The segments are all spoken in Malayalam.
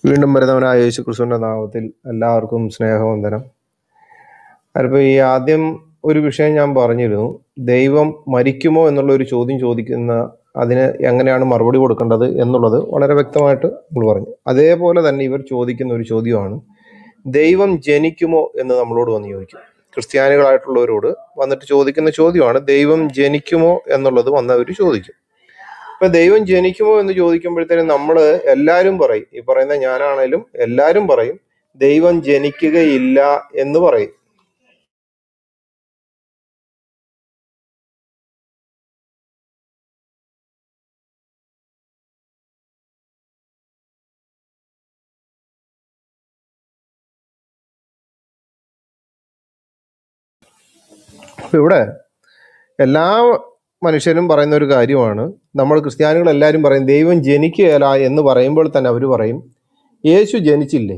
വീണ്ടും വരുന്നവനായ യേശു ക്രിസ്തുവിന്റെ നാമത്തിൽ എല്ലാവർക്കും സ്നേഹവന്ദനം അതിപ്പോൾ ഈ ആദ്യം ഒരു വിഷയം ഞാൻ പറഞ്ഞിരുന്നു ദൈവം മരിക്കുമോ എന്നുള്ള ഒരു ചോദ്യം ചോദിക്കുന്ന അതിന് എങ്ങനെയാണ് മറുപടി കൊടുക്കേണ്ടത് എന്നുള്ളത് വളരെ വ്യക്തമായിട്ട് നമ്മൾ പറഞ്ഞു അതേപോലെ തന്നെ ഇവർ ചോദിക്കുന്ന ഒരു ചോദ്യമാണ് ദൈവം ജനിക്കുമോ എന്ന് നമ്മളോട് വന്ന് ചോദിക്കും ക്രിസ്ത്യാനികളായിട്ടുള്ളവരോട് വന്നിട്ട് ചോദിക്കുന്ന ചോദ്യമാണ് ദൈവം ജനിക്കുമോ എന്നുള്ളത് വന്നവർ ചോദിക്കും ഇപ്പൊ ദൈവം ജനിക്കുമോ എന്ന് ചോദിക്കുമ്പോഴത്തേനും നമ്മൾ എല്ലാവരും പറയും ഈ പറയുന്ന ഞാനാണേലും എല്ലാവരും പറയും ദൈവം ജനിക്കുകയില്ല എന്ന് പറയും അപ്പൊ ഇവിടെ എല്ലാ മനുഷ്യരും പറയുന്ന ഒരു കാര്യമാണ് നമ്മൾ ക്രിസ്ത്യാനികൾ എല്ലാവരും പറയും ദൈവം ജനിക്കുകയില്ല എന്ന് പറയുമ്പോൾ തന്നെ അവർ പറയും യേശു ജനിച്ചില്ലേ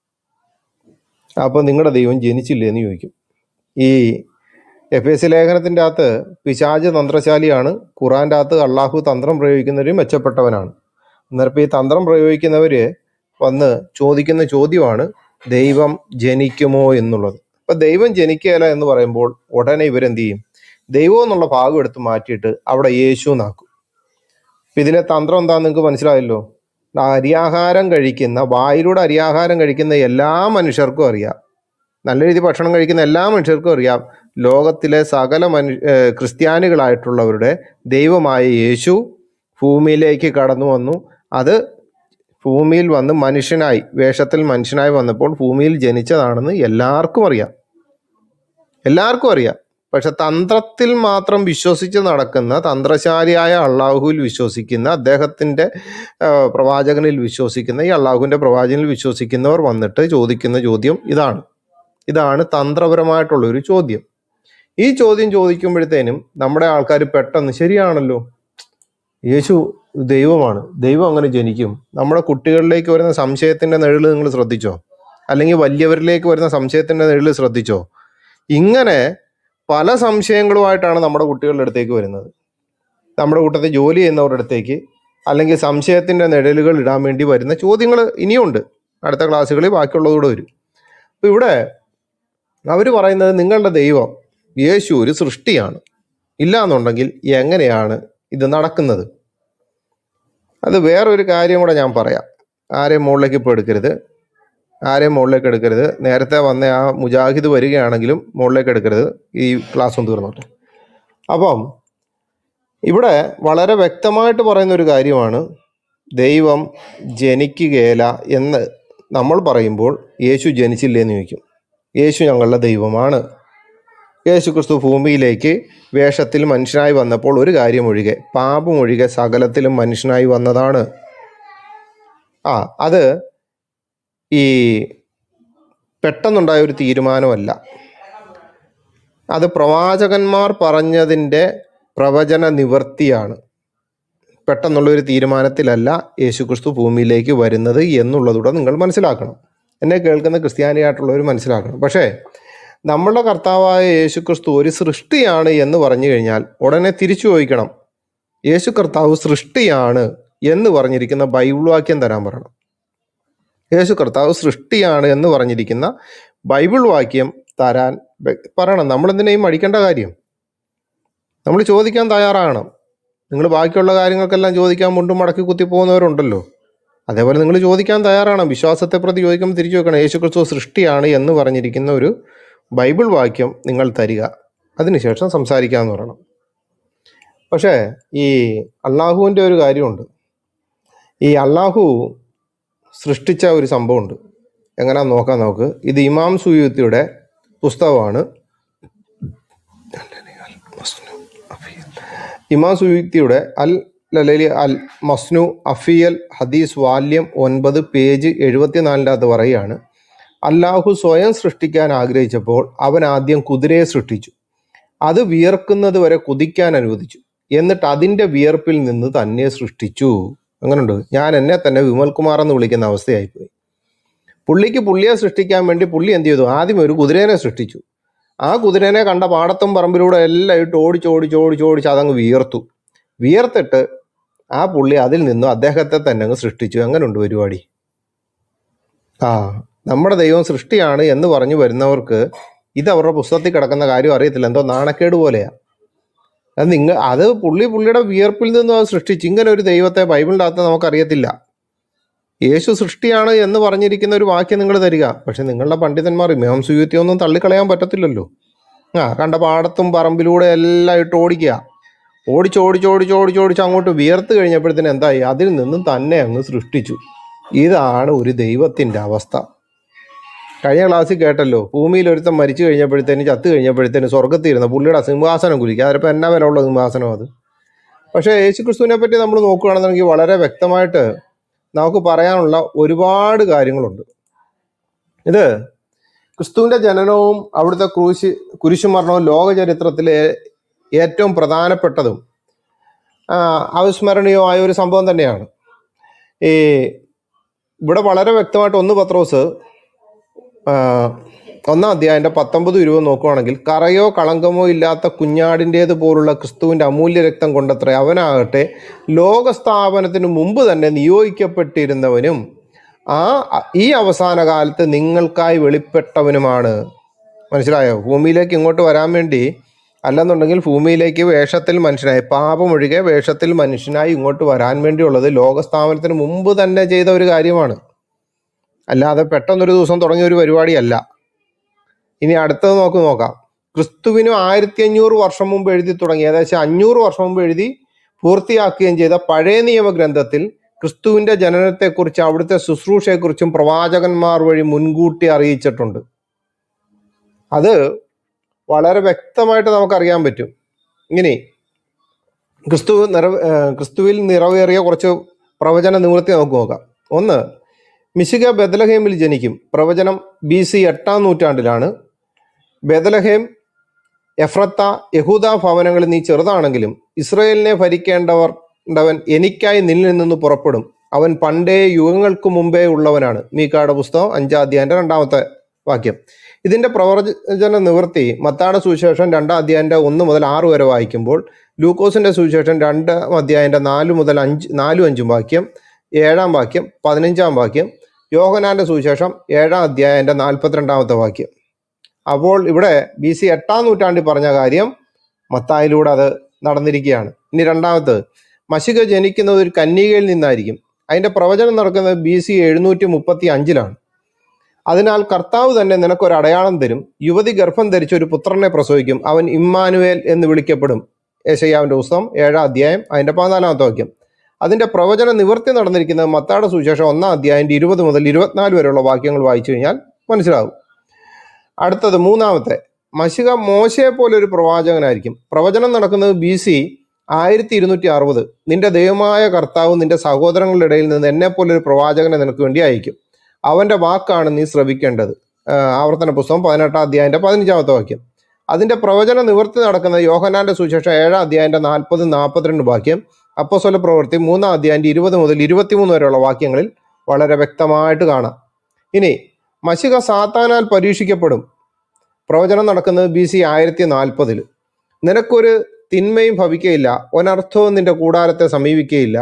അപ്പോൾ നിങ്ങളുടെ ദൈവം ജനിച്ചില്ലേ എന്ന് ചോദിക്കും ഈ എഫ് എസ് ലേഖനത്തിൻ്റെ അകത്ത് പിശാജ് തന്ത്രശാലിയാണ് ഖുറാൻ്റെ അകത്ത് അള്ളാഹു തന്ത്രം പ്രയോഗിക്കുന്നവർ മെച്ചപ്പെട്ടവനാണ് അന്നേരം ഇപ്പൊ ഈ തന്ത്രം പ്രയോഗിക്കുന്നവര് വന്ന് ചോദിക്കുന്ന ചോദ്യമാണ് ദൈവം ജനിക്കുമോ എന്നുള്ളത് അപ്പൊ ദൈവം ജനിക്കുകയില്ല എന്ന് പറയുമ്പോൾ ഉടനെ ഇവരെന്ത് ചെയ്യും ദൈവം എന്നുള്ള ഭാഗം എടുത്ത് മാറ്റിയിട്ട് അവിടെ യേശു എന്നാക്കും ഇപ്പൊ ഇതിലെ തന്ത്രം എന്താന്ന് നിങ്ങൾക്ക് മനസ്സിലായല്ലോ അരിയാഹാരം കഴിക്കുന്ന വായിലൂടെ അരിയാഹാരം കഴിക്കുന്ന എല്ലാ മനുഷ്യർക്കും അറിയാം നല്ല രീതിയിൽ ഭക്ഷണം കഴിക്കുന്ന എല്ലാ മനുഷ്യർക്കും അറിയാം ലോകത്തിലെ സകല മനു ഏഹ് ക്രിസ്ത്യാനികളായിട്ടുള്ളവരുടെ ദൈവമായ യേശു ഭൂമിയിലേക്ക് കടന്നു വന്നു അത് ഭൂമിയിൽ വന്ന് മനുഷ്യനായി വേഷത്തിൽ മനുഷ്യനായി വന്നപ്പോൾ ഭൂമിയിൽ ജനിച്ചതാണെന്ന് എല്ലാവർക്കും അറിയാം എല്ലാവർക്കും അറിയാം പക്ഷെ തന്ത്രത്തിൽ മാത്രം വിശ്വസിച്ച് നടക്കുന്ന തന്ത്രശാലിയായ അള്ളാഹുവിൽ വിശ്വസിക്കുന്ന അദ്ദേഹത്തിന്റെ ആ, പ്രവാചകനിൽ വിശ്വസിക്കുന്ന ഈ അള്ളാഹുവിന്റെ പ്രവാചകനിൽ വിശ്വസിക്കുന്നവർ വന്നിട്ട് ചോദിക്കുന്ന ചോദ്യം ഇതാണ് ഇതാണ് തന്ത്രപരമായിട്ടുള്ള ഒരു ചോദ്യം ഈ ചോദ്യം ചോദിക്കുമ്പോഴത്തേനും നമ്മുടെ ആൾക്കാർ പെട്ടെന്ന് ശരിയാണല്ലോ യേശു ദൈവമാണ് ദൈവം അങ്ങനെ ജനിക്കും നമ്മുടെ കുട്ടികളിലേക്ക് വരുന്ന സംശയത്തിന്റെ നിഴൽ നിങ്ങൾ ശ്രദ്ധിച്ചോ അല്ലെങ്കിൽ വലിയവരിലേക്ക് വരുന്ന സംശയത്തിന്റെ നിഴൽ ശ്രദ്ധിച്ചോ ഇങ്ങനെ പല സംശയങ്ങളുമായിട്ടാണ് നമ്മുടെ കുട്ടികളുടെ അടുത്തേക്ക് വരുന്നത് നമ്മുടെ കൂട്ടത്തിൽ ജോലി ചെയ്യുന്നവരുടെ അടുത്തേക്ക് അല്ലെങ്കിൽ സംശയത്തിന്റെ നിഴലുകൾ ഇടാൻ വേണ്ടി വരുന്ന ചോദ്യങ്ങൾ ഇനിയുണ്ട് അടുത്ത ക്ലാസ്സുകളിൽ ബാക്കിയുള്ളതുകൂടെ വരും അപ്പൊ ഇവിടെ അവർ പറയുന്നത് നിങ്ങളുടെ ദൈവം യേശു ഒരു സൃഷ്ടിയാണ് ഇല്ല എന്നുണ്ടെങ്കിൽ എങ്ങനെയാണ് ഇത് നടക്കുന്നത് അത് വേറൊരു കാര്യം കൂടെ ഞാൻ പറയാം ആരെയും മുകളിലേക്ക് ഇപ്പോൾ എടുക്കരുത് ആരെയും മുകളിലേക്ക് എടുക്കരുത് നേരത്തെ വന്ന ആ മുജാഹിദ് വരികയാണെങ്കിലും മുകളിലേക്ക് എടുക്കരുത് ഈ ക്ലാസ് ഒന്ന് തീർന്നോട്ടെ അപ്പം ഇവിടെ വളരെ വ്യക്തമായിട്ട് പറയുന്ന ഒരു കാര്യമാണ് ദൈവം ജനിക്കുകയില്ല എന്ന് നമ്മൾ പറയുമ്പോൾ യേശു ജനിച്ചില്ലേ എന്ന് ചോദിക്കും യേശു ഞങ്ങളുടെ ദൈവമാണ് യേശു ക്രിസ്തു ഭൂമിയിലേക്ക് വേഷത്തിൽ മനുഷ്യനായി വന്നപ്പോൾ ഒരു കാര്യം ഒഴികെ പാപം ഒഴികെ സകലത്തിലും മനുഷ്യനായി വന്നതാണ് ആ അത് ഈ പെട്ടെന്നുണ്ടായ ഒരു തീരുമാനമല്ല അത് പ്രവാചകന്മാർ പറഞ്ഞതിൻ്റെ പ്രവചന നിവർത്തിയാണ് പെട്ടെന്നുള്ള ഒരു തീരുമാനത്തിലല്ല യേശുക്രിസ്തു ഭൂമിയിലേക്ക് വരുന്നത് എന്നുള്ളതൂടെ നിങ്ങൾ മനസ്സിലാക്കണം എന്നെ കേൾക്കുന്ന ക്രിസ്ത്യാനിയായിട്ടുള്ളവർ മനസ്സിലാക്കണം പക്ഷേ നമ്മളുടെ കർത്താവായ യേശുക്രിസ്തു ഒരു സൃഷ്ടിയാണ് എന്ന് പറഞ്ഞു കഴിഞ്ഞാൽ ഉടനെ തിരിച്ചു ചോദിക്കണം യേശു കർത്താവ് സൃഷ്ടിയാണ് എന്ന് പറഞ്ഞിരിക്കുന്ന ബൈബിൾ വാക്യം തരാൻ പറയണം യേശു കർത്താവ് സൃഷ്ടിയാണ് എന്ന് പറഞ്ഞിരിക്കുന്ന ബൈബിൾ വാക്യം തരാൻ വെ- പറയണം നമ്മൾ എന്തിനേയും മടിക്കേണ്ട കാര്യം നമ്മൾ ചോദിക്കാൻ തയ്യാറാകണം നിങ്ങൾ ബാക്കിയുള്ള കാര്യങ്ങൾക്കെല്ലാം ചോദിക്കാൻ മുണ്ടും മടക്കി കുത്തി പോകുന്നവരുണ്ടല്ലോ അതേപോലെ നിങ്ങൾ ചോദിക്കാൻ തയ്യാറാണ് വിശ്വാസത്തെ പ്രതി ചോദിക്കുമ്പോൾ തിരിച്ചു വെക്കണം യേശു ക്രിസ്തു സൃഷ്ടിയാണ് എന്ന് പറഞ്ഞിരിക്കുന്ന ഒരു ബൈബിൾ വാക്യം നിങ്ങൾ തരിക അതിനുശേഷം സംസാരിക്കാമെന്ന് പറയണം പക്ഷേ ഈ അള്ളാഹുവിൻ്റെ ഒരു കാര്യമുണ്ട് ഈ അള്ളാഹു സൃഷ്ടിച്ച ഒരു സംഭവമുണ്ട് എങ്ങനെയാ നോക്കാം നമുക്ക് ഇത് ഇമാം സുയൂത്തിയുടെ പുസ്തകമാണ് ഇമാം സുയൂത്തിയുടെ അൽ ലലലി അൽ മസ്നു അഫിയൽ ഹദീസ് വാല്യം ഒൻപത് പേജ് എഴുപത്തിനാലിൻ്റെ അകത്ത് പറയുകയാണ് അല്ലാഹു സ്വയം സൃഷ്ടിക്കാൻ ആഗ്രഹിച്ചപ്പോൾ അവൻ ആദ്യം കുതിരയെ സൃഷ്ടിച്ചു അത് വിയർക്കുന്നത് വരെ കുതിക്കാൻ അനുവദിച്ചു എന്നിട്ട് അതിൻ്റെ വിയർപ്പിൽ നിന്ന് തന്നെ സൃഷ്ടിച്ചു അങ്ങനുണ്ട് ഞാൻ എന്നെ തന്നെ വിമൽകുമാർ എന്ന് വിളിക്കുന്ന അവസ്ഥയായിപ്പോയി പുള്ളിക്ക് പുള്ളിയെ സൃഷ്ടിക്കാൻ വേണ്ടി പുള്ളി എന്ത് ചെയ്തു ആദ്യം ഒരു കുതിരേനെ സൃഷ്ടിച്ചു ആ കുതിരേനെ കണ്ട പാടത്തും പറമ്പിലൂടെ എല്ലാം ഇട്ട് ഓടിച്ച് ഓടിച്ച് ഓടിച്ച് ഓടിച്ച് അതങ്ങ് വിയർത്തു വിയർത്തിട്ട് ആ പുള്ളി അതിൽ നിന്നും അദ്ദേഹത്തെ തന്നെ അങ്ങ് സൃഷ്ടിച്ചു എങ്ങനെയുണ്ട് പരിപാടി ആ നമ്മുടെ ദൈവം സൃഷ്ടിയാണ് എന്ന് പറഞ്ഞു വരുന്നവർക്ക് ഇത് അവരുടെ പുസ്തകത്തിൽ കിടക്കുന്ന കാര്യം അറിയത്തില്ല എന്തോ നാണക്കേട് പോലെയാ അത് നിങ്ങൾ അത് പുള്ളി പുള്ളിയുടെ വിയർപ്പിൽ നിന്നും അത് സൃഷ്ടിച്ച് ഇങ്ങനെ ഒരു ദൈവത്തെ ബൈബിളിൻ്റെ അകത്ത് നമുക്കറിയത്തില്ല യേശു സൃഷ്ടിയാണ് എന്ന് പറഞ്ഞിരിക്കുന്ന ഒരു വാക്യം നിങ്ങൾ തരിക പക്ഷെ നിങ്ങളുടെ പണ്ഡിതന്മാർ ഇമാം സുയുത്തി ഒന്നും തള്ളിക്കളയാൻ പറ്റത്തില്ലല്ലോ ആ കണ്ട പാടത്തും പറമ്പിലൂടെ എല്ലാം ഇട്ട് ഓടിക്കുക ഓടിച്ച് ഓടിച്ച് ഓടിച്ച് ഓടിച്ച് ഓടിച്ച് അങ്ങോട്ട് വിയർത്ത് കഴിഞ്ഞപ്പോഴത്തേന് എന്തായി അതിൽ നിന്നും തന്നെ അങ്ങ് സൃഷ്ടിച്ചു ഇതാണ് ഒരു ദൈവത്തിൻ്റെ അവസ്ഥ കഴിഞ്ഞ ക്ലാസ്സിൽ കേട്ടല്ലോ ഭൂമിയിൽ ഒരുത്തൻ മരിച്ചു കഴിഞ്ഞപ്പോഴത്തേന് ചത്ത് കഴിഞ്ഞപ്പോഴത്തേന് സ്വർഗത്തിൽ ഇരുന്ന പുള്ളിയുടെ സിംഹാസനം കുലിക്കുക അതിപ്പോൾ എന്നാ വില ഉള്ള സിംഹാസനം അത് പക്ഷേ യേശു ക്രിസ്തുവിനെ പറ്റി നമ്മൾ നോക്കുകയാണെന്നുണ്ടെങ്കിൽ വളരെ വ്യക്തമായിട്ട് നമുക്ക് പറയാനുള്ള ഒരുപാട് കാര്യങ്ങളുണ്ട് ഇത് ക്രിസ്തുവിൻ്റെ ജനനവും അവിടുത്തെ ക്രൂശ് കുരിശുമരണവും ലോക ചരിത്രത്തിലെ ഏറ്റവും പ്രധാനപ്പെട്ടതും ആ, അവിസ്മരണീയമായ ഒരു സംഭവം തന്നെയാണ് ഈ ഇവിടെ വളരെ വ്യക്തമായിട്ട് ഒന്ന് പത്രോസ് ആ, ഒന്നാം അധ്യായൻ്റെ പത്തൊമ്പത് ഇരുപത് നോക്കുവാണെങ്കിൽ കറയോ കളങ്കമോ ഇല്ലാത്ത കുഞ്ഞാടിൻ്റേത് പോലുള്ള ക്രിസ്തുവിൻ്റെ അമൂല്യ രക്തം കൊണ്ടത്രേ അവനാകട്ടെ ലോകസ്ഥാപനത്തിന് മുമ്പ് തന്നെ നിയോഗിക്കപ്പെട്ടിരുന്നവനും ആ ഈ അവസാന കാലത്ത് നിങ്ങൾക്കായി വെളിപ്പെട്ടവനുമാണ് മനസ്സിലായോ ഭൂമിയിലേക്ക് ഇങ്ങോട്ട് വരാൻ വേണ്ടി അല്ലെന്നുണ്ടെങ്കിൽ ഭൂമിയിലേക്ക് വേഷത്തിൽ മനുഷ്യനായി പാപമൊഴികെ വേഷത്തിൽ മനുഷ്യനായി ഇങ്ങോട്ട് വരാൻ വേണ്ടിയുള്ളത് ലോകസ്ഥാപനത്തിന് മുമ്പ് തന്നെ ചെയ്ത ഒരു കാര്യമാണ് അല്ലാതെ പെട്ടെന്നൊരു ദിവസം തുടങ്ങിയ ഒരു പരിപാടിയല്ല ഇനി അടുത്തത് നോക്ക് നോക്കാം ക്രിസ്തുവിനും ആയിരത്തി അഞ്ഞൂറ് വർഷം മുമ്പ് എഴുതി തുടങ്ങി ഏകദേശം അഞ്ഞൂറ് വർഷം മുമ്പ് എഴുതി പൂർത്തിയാക്കുകയും ചെയ്ത പഴയ നിയമ ഗ്രന്ഥത്തിൽ ക്രിസ്തുവിന്റെ ജനനത്തെക്കുറിച്ച് അവിടുത്തെ ശുശ്രൂഷയെക്കുറിച്ചും പ്രവാചകന്മാർ വഴി മുൻകൂട്ടി അറിയിച്ചിട്ടുണ്ട് അത് വളരെ വ്യക്തമായിട്ട് നമുക്കറിയാൻ പറ്റും ഇങ്ങനെ ക്രിസ്തു നിറ ഏഹ് ക്രിസ്തുവിൽ നിറവേറിയ കുറച്ച് പ്രവചന നിവൃത്തി നമുക്ക് നോക്കാം ഒന്ന് മിശിക ബദലഹേമിൽ ജനിക്കും പ്രവചനം ബി സി എട്ടാം നൂറ്റാണ്ടിലാണ് ബദലഹേം എഫ്രത്ത യഹൂദ ഭവനങ്ങളിൽ നീ ചെറുതാണെങ്കിലും ഇസ്രയേലിനെ ഭരിക്കേണ്ടവർ ണ്ടവൻ എനിക്കായി നിന്നിൽ നിന്ന് പുറപ്പെടും അവൻ പണ്ടേ യുഗങ്ങൾക്ക് മുമ്പേ ഉള്ളവനാണ് മീക്കായുടെ പുസ്തകം അഞ്ചാം അധ്യായന്റെ രണ്ടാമത്തെ വാക്യം ഇതിന്റെ പ്രവചന നിവൃത്തി മത്താടെ സുവിശേഷം രണ്ടാം അധ്യായന്റെ ഒന്ന് മുതൽ ആറ് വരെ വായിക്കുമ്പോൾ ലൂക്കോസിന്റെ സുവിശേഷം രണ്ടാം അധ്യായന്റെ നാല് മുതൽ അഞ്ച് നാലും അഞ്ചും വാക്യം ഏഴാം വാക്യം പതിനഞ്ചാം വാക്യം യോഹനാന്റെ സുവിശേഷം ഏഴാം അധ്യായന്റെ നാൽപ്പത്തിരണ്ടാമത്തെ വാക്യം അപ്പോൾ ഇവിടെ ബി സി എട്ടാം നൂറ്റാണ്ടിൽ പറഞ്ഞ കാര്യം മത്തായിലൂടെ അത് നടന്നിരിക്കുകയാണ് ഇനി രണ്ടാമത് മഷിക ജനിക്കുന്നത് ഒരു കന്യകയിൽ നിന്നായിരിക്കും അതിന്റെ പ്രവചനം നടക്കുന്നത് ബി സി എഴുന്നൂറ്റി മുപ്പത്തി അഞ്ചിലാണ് അതിനാൽ കർത്താവ് തന്നെ നിനക്കൊരു അടയാളം തരും യുവതി ഗർഭം ധരിച്ച ഒരു പുത്രനെ പ്രസവിക്കും അവൻ ഇമ്മാനുവേൽ എന്ന് വിളിക്കപ്പെടും യേശയ്യാവിന്റെ പുസ്തകം ഏഴാം അധ്യായം അതിന്റെ പതിനാലാമത്തെ വാക്യം അതിന്റെ പ്രവചന നിവൃത്തി നടന്നിരിക്കുന്നത് മത്താടെ സുവിശേഷം ഒന്നാം അധ്യായന്റെ ഇരുപത് മുതൽ ഇരുപത്തിനാല് വരെയുള്ള വാക്യങ്ങൾ വായിച്ചു കഴിഞ്ഞാൽ മനസ്സിലാവും അടുത്തത് മൂന്നാമത്തെ മഷിക മോശയെ പോലെ ഒരു പ്രവാചകനായിരിക്കും പ്രവചനം നടക്കുന്നത് ബി സി ആയിരത്തി ഇരുന്നൂറ്റി അറുപത് നിന്റെ ദൈവമായ കർത്താവ് നിന്റെ സഹോദരങ്ങളുടെ ഇടയിൽ നിന്ന് എന്നെ പോലെ ഒരു പ്രവാചകനെ നിനക്ക് വേണ്ടി അയക്കും അവന്റെ വാക്കാണ് നീ ശ്രവിക്കേണ്ടത് ആ, ആവർത്തന പുസ്തകം പതിനെട്ടാം അധ്യായന്റെ പതിനഞ്ചാമത്തെ വാക്യം അതിന്റെ പ്രവചന നിവൃത്തി നടക്കുന്നത് യോഹനാന്റെ സുശേഷം ഏഴാം അധ്യായന്റെ നാൽപ്പത് നാൽപ്പത്തിരണ്ട് വാക്യം അപ്പോസ്വല പ്രവൃത്തി മൂന്നാം അധ്യായന്റെ ഇരുപത് മുതൽ ഇരുപത്തിമൂന്ന് വരെയുള്ള വാക്യങ്ങളിൽ വളരെ വ്യക്തമായിട്ട് കാണാം ഇനി മഷിക സാത്താനാൽ പരീക്ഷിക്കപ്പെടും പ്രവചനം നടക്കുന്നത് ബി സി ആയിരത്തി നാൽപ്പതിൽ നിനക്കൊരു തിന്മയും ഭവിക്കയില്ല ഒനർത്ഥവും നിന്റെ കൂടാരത്തെ സമീപിക്കുകയില്ല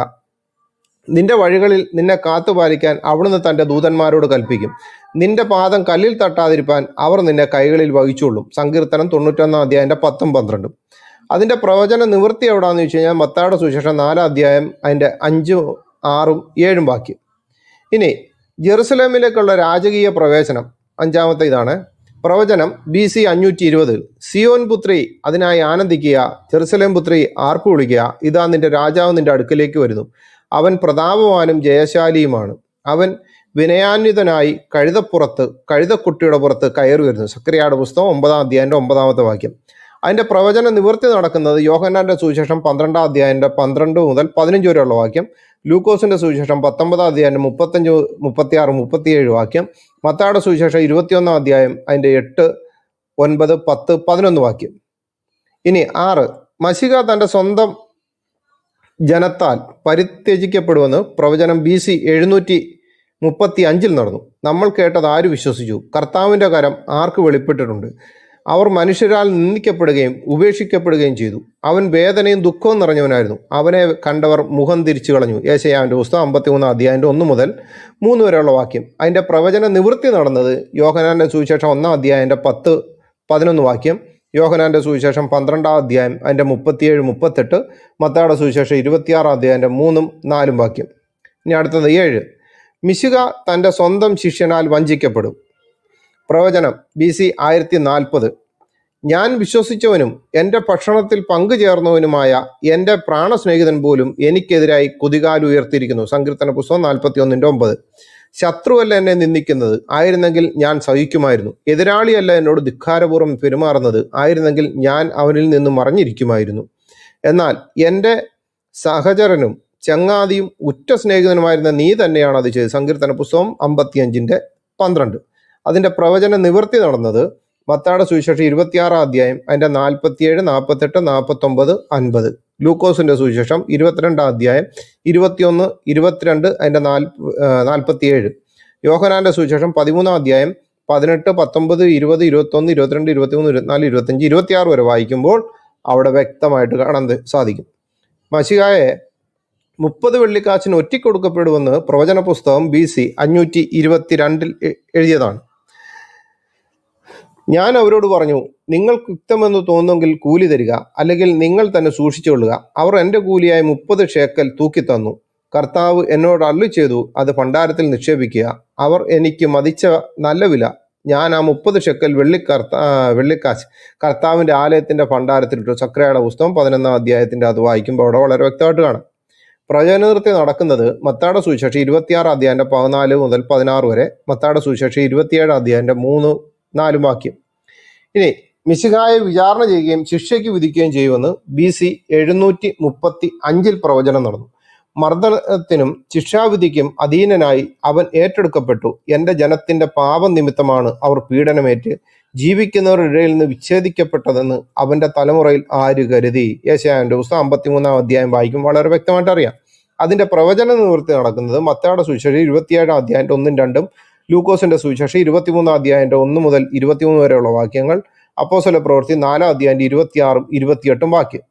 നിന്റെ വഴികളിൽ നിന്നെ കാത്തുപാലിക്കാൻ അവിടുന്ന് തന്റെ ദൂതന്മാരോട് കൽപ്പിക്കും നിന്റെ പാദം കല്ലിൽ തട്ടാതിരിപ്പാൻ അവർ നിന്നെ കൈകളിൽ വഹിച്ചുകൊള്ളും സങ്കീർത്തനം തൊണ്ണൂറ്റൊന്നാം അധ്യായന്റെ പത്തും പന്ത്രണ്ടും അതിന്റെ പ്രവചന നിവൃത്തി എവിടാന്ന് വെച്ച് കഴിഞ്ഞാൽ മത്തായുടെ സുശേഷം നാലാം അധ്യായം അതിന്റെ അഞ്ചും ആറും ഏഴും വാക്യം ഇനി ജെറുസലേമിലേക്കുള്ള രാജകീയ പ്രവേശനം അഞ്ചാമത്തെ ഇതാണ് പ്രവചനം ബി സി അഞ്ഞൂറ്റി ഇരുപതിൽ സിയോൻ പുത്രി അതിനായി ആനന്ദിക്കുക ജെറുസലേം പുത്രി ആർപ്പ് വിളിക്കുക ഇതാ നിന്റെ രാജാവ് നിന്റെ അടുക്കലേക്ക് വരുന്നു അവൻ പ്രതാപവാനും ജയശാലിയുമാണ് അവൻ വിനയാന്വിതനായി കഴുതപ്പുറത്ത് കഴുതക്കുട്ടിയുടെ പുറത്ത് കയറി വരുന്നു സക്രിയയുടെ പുസ്തകം ഒമ്പതാം അധ്യായന്റെ ഒമ്പതാമത്തെ വാക്യം അതിന്റെ പ്രവചന നിവൃത്തി നടക്കുന്നത് യോഹന്നാന്റെ സുവിശേഷം പന്ത്രണ്ടാം അധ്യായന്റെ പന്ത്രണ്ട് മുതൽ പതിനഞ്ച് വരെയുള്ള വാക്യം ലൂക്കോസിന്റെ സുവിശേഷം പത്തൊമ്പതാം അധ്യായം മുപ്പത്തഞ്ച് മുപ്പത്തിയാറ് മുപ്പത്തിയേഴ് വാക്യം മത്തായുടെ സുവിശേഷം ഇരുപത്തിയൊന്നാം അധ്യായം അതിന്റെ എട്ട് ഒൻപത് പത്ത് പതിനൊന്ന് വാക്യം ഇനി ആറ് മഷിക തന്റെ സ്വന്തം ജനത്താൽ പരിത്യജിക്കപ്പെടുമെന്ന് പ്രവചനം ബി സി എഴുന്നൂറ്റി മുപ്പത്തി അഞ്ചിൽ നടന്നു നമ്മൾ കേട്ടത് ആര് വിശ്വസിച്ചു കർത്താവിൻ്റെ കരം ആർക്ക് വെളിപ്പെട്ടിട്ടുണ്ട് അവർ മനുഷ്യരാൽ നിന്ദിക്കപ്പെടുകയും ഉപേക്ഷിക്കപ്പെടുകയും ചെയ്തു അവൻ വേദനയും ദുഃഖവും നിറഞ്ഞവനായിരുന്നു അവനെ കണ്ടവർ മുഖം തിരിച്ചു കളഞ്ഞു ഏശയാവിൻ്റെ പുസ്തകം അമ്പത്തിമൂന്ന് അധ്യായൻ്റെ ഒന്ന് മുതൽ മൂന്ന് വരെയുള്ള വാക്യം അതിൻ്റെ പ്രവചന നിവൃത്തി നടന്നത് യോഹനാൻ്റെ സുവിശേഷം ഒന്നാം അധ്യായൻ്റെ പത്ത് പതിനൊന്ന് വാക്യം യോഹനാൻ്റെ സുവിശേഷം പന്ത്രണ്ടാം അധ്യായം അതിൻ്റെ മുപ്പത്തിയേഴ് മുപ്പത്തെട്ട് മത്തായുടെ സുവിശേഷം ഇരുപത്തിയാറാം അധ്യായൻ്റെ മൂന്നും നാലും വാക്യം ഇനി അടുത്തത് ഏഴ് മിശുക തൻ്റെ സ്വന്തം ശിഷ്യനാൽ വഞ്ചിക്കപ്പെടും പ്രവചനം ബി സി ആയിരത്തി നാൽപ്പത് ഞാൻ വിശ്വസിച്ചവനും എൻ്റെ ഭക്ഷണത്തിൽ പങ്കുചേർന്നവനുമായ എൻ്റെ പ്രാണസ്നേഹിതൻ പോലും എനിക്കെതിരായി കുതികാലുയർത്തിയിരിക്കുന്നു സങ്കീർത്തന പുസ്തകം നാൽപ്പത്തി ഒന്നിൻ്റെ ഒമ്പത് ശത്രുവല്ല എന്നെ നിന്ദിക്കുന്നത് ആയിരുന്നെങ്കിൽ ഞാൻ സഹിക്കുമായിരുന്നു എതിരാളിയല്ല എന്നോട് ധിക്കാരപൂർവ്വം പെരുമാറുന്നത് ആയിരുന്നെങ്കിൽ ഞാൻ അവനിൽ നിന്ന് മറഞ്ഞിരിക്കുമായിരുന്നു എന്നാൽ എൻ്റെ സഹചരനും ചങ്ങാതിയും ഉറ്റ സ്നേഹിതനുമായിരുന്ന നീ തന്നെയാണ് അത് ചെയ്തത് സങ്കീർത്തന പുസ്തകം അമ്പത്തിയഞ്ചിൻ്റെ പന്ത്രണ്ട് അതിൻ്റെ പ്രവചന നിവൃത്തി നടന്നത് മത്താടെ സുവിശേഷം ഇരുപത്തിയാറാം അധ്യായം അതിൻ്റെ നാൽപ്പത്തിയേഴ് നാൽപ്പത്തെട്ട് നാൽപ്പത്തൊമ്പത് അൻപത് ലൂക്കോസിൻ്റെ സുവിശേഷം ഇരുപത്തിരണ്ടാം അധ്യായം ഇരുപത്തിയൊന്ന് ഇരുപത്തിരണ്ട് അതിൻ്റെ നാല് നാൽപ്പത്തിയേഴ് യോഹനാൻ്റെ സുവിശേഷം പതിമൂന്നാം അധ്യായം പതിനെട്ട് പത്തൊമ്പത് ഇരുപത് ഇരുപത്തൊന്ന് ഇരുപത്തിരണ്ട് ഇരുപത്തിമൂന്ന് ഇരുപത്തിനാല് ഇരുപത്തഞ്ച് ഇരുപത്തിയാറ് വരെ വായിക്കുമ്പോൾ അവിടെ വ്യക്തമായിട്ട് കാണാൻ ത- സാധിക്കും മഷികായെ മുപ്പത് വെള്ളിക്കാശിന് ഒറ്റിക്കൊടുക്കപ്പെടുമെന്ന് പ്രവചന പുസ്തകം ബി സി അഞ്ഞൂറ്റി ഇരുപത്തിരണ്ടിൽ എ- എഴുതിയതാണ് ഞാൻ അവരോട് പറഞ്ഞു നിങ്ങൾക്ക് യുക്തമെന്ന് തോന്നുമെങ്കിൽ കൂലി തരിക അല്ലെങ്കിൽ നിങ്ങൾ തന്നെ സൂക്ഷിച്ചുകൊള്ളുക അവർ എൻ്റെ കൂലിയായി മുപ്പത് ഷേക്കൽ തൂക്കിത്തന്നു കർത്താവ് എന്നോട് അള്ളി ചെയ്തു അത് ഭണ്ഡാരത്തിൽ നിക്ഷേപിക്കുക അവർ എനിക്ക് മതിച്ച നല്ല വില ഞാൻ ആ മുപ്പത് ഷെക്കൽ വെള്ളി കർത്ത ആ, വെള്ളിക്കാശ് കർത്താവിൻ്റെ ആലയത്തിൻ്റെ ഭണ്ഡാരത്തിലിട്ടു സക്രയുടെ പുസ്തകം പതിനൊന്നാം അധ്യായത്തിൻ്റെ അത് വായിക്കുമ്പോൾ അവിടെ വളരെ വ്യക്തമായിട്ട് കാണാം പ്രവചനനൃത്തി നടക്കുന്നത് മത്താടെ സുവിശേഷം ഇരുപത്തിയാറ് അധ്യായൻ്റെ പതിനാല് മുതൽ പതിനാറ് വരെ മത്താടെ സുവിശേഷം ഇരുപത്തിയേഴ് അധ്യായൻ്റെ മൂന്ന് നാലും വാക്യം ഇനി മിശിഹായെ വിചാരണ ചെയ്യുകയും ശിക്ഷയ്ക്ക് വിധിക്കുകയും ചെയ്യുമെന്ന് ബി സി എഴുന്നൂറ്റി മുപ്പത്തി അഞ്ചിൽ പ്രവചനം നടന്നു മർദ്ദനത്തിനും ശിക്ഷാവിധിക്കും അധീനനായി അവൻ ഏറ്റെടുക്കപ്പെട്ടു എൻ്റെ ജനത്തിൻ്റെ പാപം നിമിത്തമാണ് അവർ പീഡനമേറ്റ് ജീവിക്കുന്നവരുടെ ഇടയിൽ നിന്ന് വിച്ഛേദിക്കപ്പെട്ടതെന്ന് അവൻ്റെ തലമുറയിൽ ആര് കരുതി യേശയാൻ്റെ പുസ്തകം അമ്പത്തിമൂന്നാം അധ്യായം വായിക്കും വളരെ വ്യക്തമായിട്ട് അറിയാം അതിൻ്റെ പ്രവചന നിവൃത്തി നടക്കുന്നത് മത്തായുടെ സുവിശേഷം ഇരുപത്തിയേഴാം അധ്യായൻ്റെ ഒന്നും രണ്ടും ലൂക്കോസിന്റെ സുവിശേഷം ഇരുപത്തിമൂന്നാം അധ്യായന്റെ ഒന്ന് മുതൽ ഇരുപത്തിമൂന്ന് വരെയുള്ള വാക്യങ്ങൾ അപ്പോസ്തല പ്രവൃത്തി നാലാം അധ്യായന്റെ ഇരുപത്തിയാറും ഇരുപത്തിയെട്ടും വാക്യം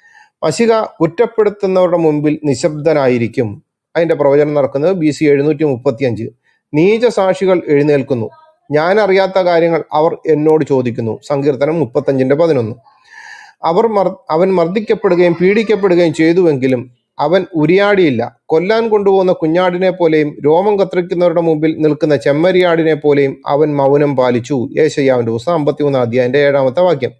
മഷിക കുറ്റപ്പെടുത്തുന്നവരുടെ മുമ്പിൽ നിശബ്ദനായിരിക്കും അതിന്റെ പ്രവചനം നടക്കുന്നത് ബി സി എഴുന്നൂറ്റി മുപ്പത്തിയഞ്ച് നീച സാക്ഷികൾ എഴുന്നേൽക്കുന്നു ഞാൻ അറിയാത്ത കാര്യങ്ങൾ അവർ എന്നോട് ചോദിക്കുന്നു സങ്കീർത്തനം മുപ്പത്തഞ്ചിന്റെ പതിനൊന്ന് അവർ മർ അവൻ മർദ്ദിക്കപ്പെടുകയും പീഡിക്കപ്പെടുകയും ചെയ്തുവെങ്കിലും അവൻ ഉരിയാടിയില്ല കൊല്ലാൻ കൊണ്ടുപോകുന്ന കുഞ്ഞാടിനെ പോലെയും രോമം കത്തിരിക്കുന്നവരുടെ മുമ്പിൽ നിൽക്കുന്ന ചെമ്മരിയാടിനെ പോലെയും അവൻ മൗനം പാലിച്ചു ഏശയ്യാവിന്റെ പുസ്തകം അമ്പത്തിമൂന്നാം അധ്യായന്റെ ഏഴാമത്തെ വാക്യം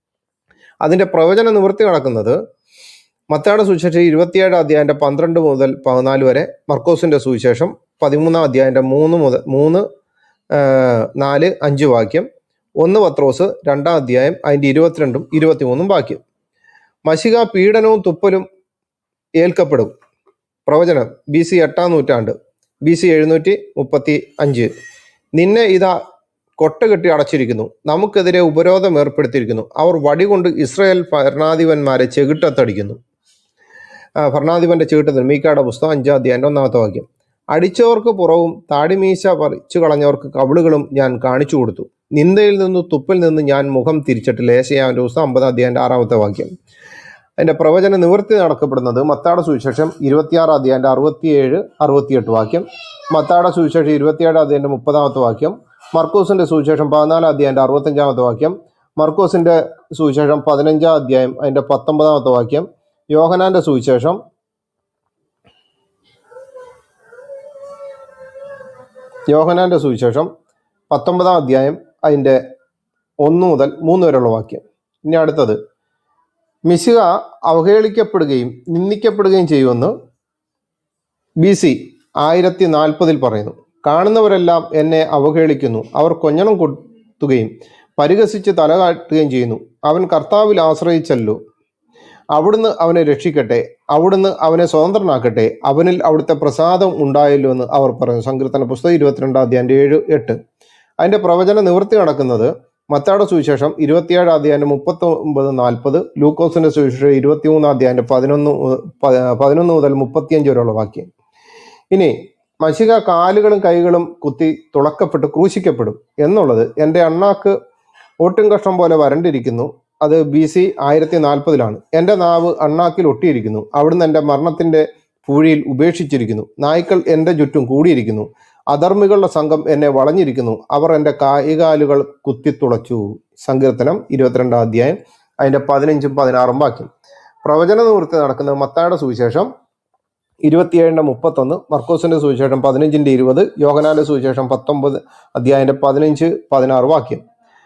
അതിന്റെ പ്രവചന നിവൃത്തി നടക്കുന്നത് മത്തായുടെ സുവിശേഷം ഇരുപത്തിയേഴ് അധ്യായന്റെ പന്ത്രണ്ട് മുതൽ പതിനാല് വരെ മർക്കോസിന്റെ സുവിശേഷം പതിമൂന്നാം അധ്യായന്റെ മൂന്ന് മുതൽ മൂന്ന് ആ, നാല് അഞ്ച് വാക്യം ഒന്ന് പത്രോസ് രണ്ടാം അധ്യായം അതിന്റെ ഇരുപത്തിരണ്ടും ഇരുപത്തിമൂന്നും വാക്യം മഷിക പീഡനവും തുപ്പലും ഏൽക്കപ്പെടും പ്രവചനം ബി സി എട്ടാം നൂറ്റാണ്ട് ബി സി എഴുന്നൂറ്റി മുപ്പത്തി അഞ്ച് നിന്നെ ഇതാ കൊട്ട കെട്ടി അടച്ചിരിക്കുന്നു നമുക്കെതിരെ ഉപരോധം ഏർപ്പെടുത്തിയിരിക്കുന്നു അവർ വടികൊണ്ട് ഇസ്രായേൽ ഭരണാധിപന്മാരെ ചെകിട്ടത്തടിക്കുന്നു ആ, ഭരണാധിപന്റെ ചീട്ടത്തിൽ മീക്കായുടെ പുസ്തകം അഞ്ചാം അധ്യായം ഒന്നാമത്തെ വാക്യം അടിച്ചവർക്ക് പുറവും താടിമീശ പറിച്ചു കളഞ്ഞവർക്ക് കവിളുകളും ഞാൻ കാണിച്ചു കൊടുത്തു നിന്ദയിൽ നിന്ന് തുപ്പിൽ നിന്ന് ഞാൻ മുഖം തിരിച്ചിട്ടില്ല ഏശയാവിന്റെ പുസ്തകം അമ്പതാം അധ്യായന്റെ ആറാമത്തെ വാക്യം അതിന്റെ പ്രവചന നിവൃത്തി നടക്കപ്പെടുന്നത് മത്താടെ സുവിശേഷം ഇരുപത്തിയാറ് അധ്യായന്റെ അറുപത്തിയേഴ് അറുപത്തിയെട്ട് വാക്യം മത്താടെ സുവിശേഷം ഇരുപത്തിയേഴ് അധ്യായന്റെ മുപ്പതാമത്തെ വാക്യം മർക്കോസിന്റെ സുവിശേഷം പതിനാലാം അധ്യായന്റെ അറുപത്തഞ്ചാമത്തെ വാക്യം മർക്കോസിന്റെ സുവിശേഷം പതിനഞ്ചാം അധ്യായം അതിന്റെ പത്തൊമ്പതാമത്തെ വാക്യം യോഹനാന്റെ സുവിശേഷം യോഹനാന്റെ സുവിശേഷം പത്തൊമ്പതാം അധ്യായം അതിന്റെ ഒന്ന് മുതൽ മൂന്ന് വരെയുള്ള വാക്യം ഇനി അടുത്തത് മിശിക അവഹേളിക്കപ്പെടുകയും നിന്ദിക്കപ്പെടുകയും ചെയ്യുമെന്ന് ബി സി ആയിരത്തി നാൽപ്പതിൽ പറയുന്നു കാണുന്നവരെല്ലാം എന്നെ അവഹേളിക്കുന്നു അവർ കൊഞ്ഞണം കൊത്തുകയും പരിഹസിച്ച് തല കാട്ടുകയും ചെയ്യുന്നു അവൻ കർത്താവിൽ ആശ്രയിച്ചല്ലോ അവിടുന്ന് അവനെ രക്ഷിക്കട്ടെ അവിടുന്ന് അവനെ സ്വതന്ത്രനാക്കട്ടെ അവനിൽ അവിടുത്തെ പ്രസാദം ഉണ്ടായല്ലോ എന്ന് അവർ പറഞ്ഞു സങ്കീർത്തന പുസ്തകം ഇരുപത്തിരണ്ടാം അധ്യായം ഏഴ് എട്ട് അതിന്റെ പ്രവചന നിവൃത്തി നടക്കുന്നത് മത്താടെ സുവിശേഷം ഇരുപത്തിയേഴ് അധ്യായം മുപ്പത്തി ഒമ്പത് നാൽപ്പത് ലൂക്കോസിന്റെ സുവിശേഷം ഇരുപത്തിമൂന്നാം അധ്യായം പതിനൊന്ന് മു- പ- പതിനൊന്ന് മുതൽ മുപ്പത്തിയഞ്ച് വരെയുള്ള വാക്യം ഇനി മഷിക കാലുകളും കൈകളും കുത്തി തുളക്കപ്പെട്ട് ക്രൂശിക്കപ്പെടും എന്നുള്ളത് എൻ്റെ അണ്ണാക്ക് ഓട്ടും കഷ്ണം പോലെ വരണ്ടിരിക്കുന്നു അത് ബി സി ആയിരത്തി നാൽപ്പതിലാണ് എൻ്റെ നാവ് അണ്ണാക്കിൽ ഒട്ടിയിരിക്കുന്നു അവിടുന്ന് എൻ്റെ മരണത്തിൻ്റെ പൂഴിയിൽ ഉപേക്ഷിച്ചിരിക്കുന്നു നായ്ക്കൾ എൻ്റെ ചുറ്റും കൂടിയിരിക്കുന്നു അധർമ്മികളുടെ സംഘം എന്നെ വളഞ്ഞിരിക്കുന്നു അവർ എൻ്റെ കായികാലുകൾ കുത്തിത്തുളച്ചു സങ്കീർത്തനം ഇരുപത്തിരണ്ടാം അധ്യായം അതിൻ്റെ പതിനഞ്ചും പതിനാറും വാക്യം പ്രവചന നിവൃത്തി നടക്കുന്നത് മത്തായുടെ സുവിശേഷം ഇരുപത്തിയേഴിൻ്റെ മുപ്പത്തൊന്ന് മർക്കോസിൻ്റെ സുവിശേഷം പതിനഞ്ചിൻ്റെ ഇരുപത് യോഹനാന്റെ സുവിശേഷം പത്തൊമ്പത് അധ്യായൻ്റെ പതിനഞ്ച് പതിനാറ് വാക്യം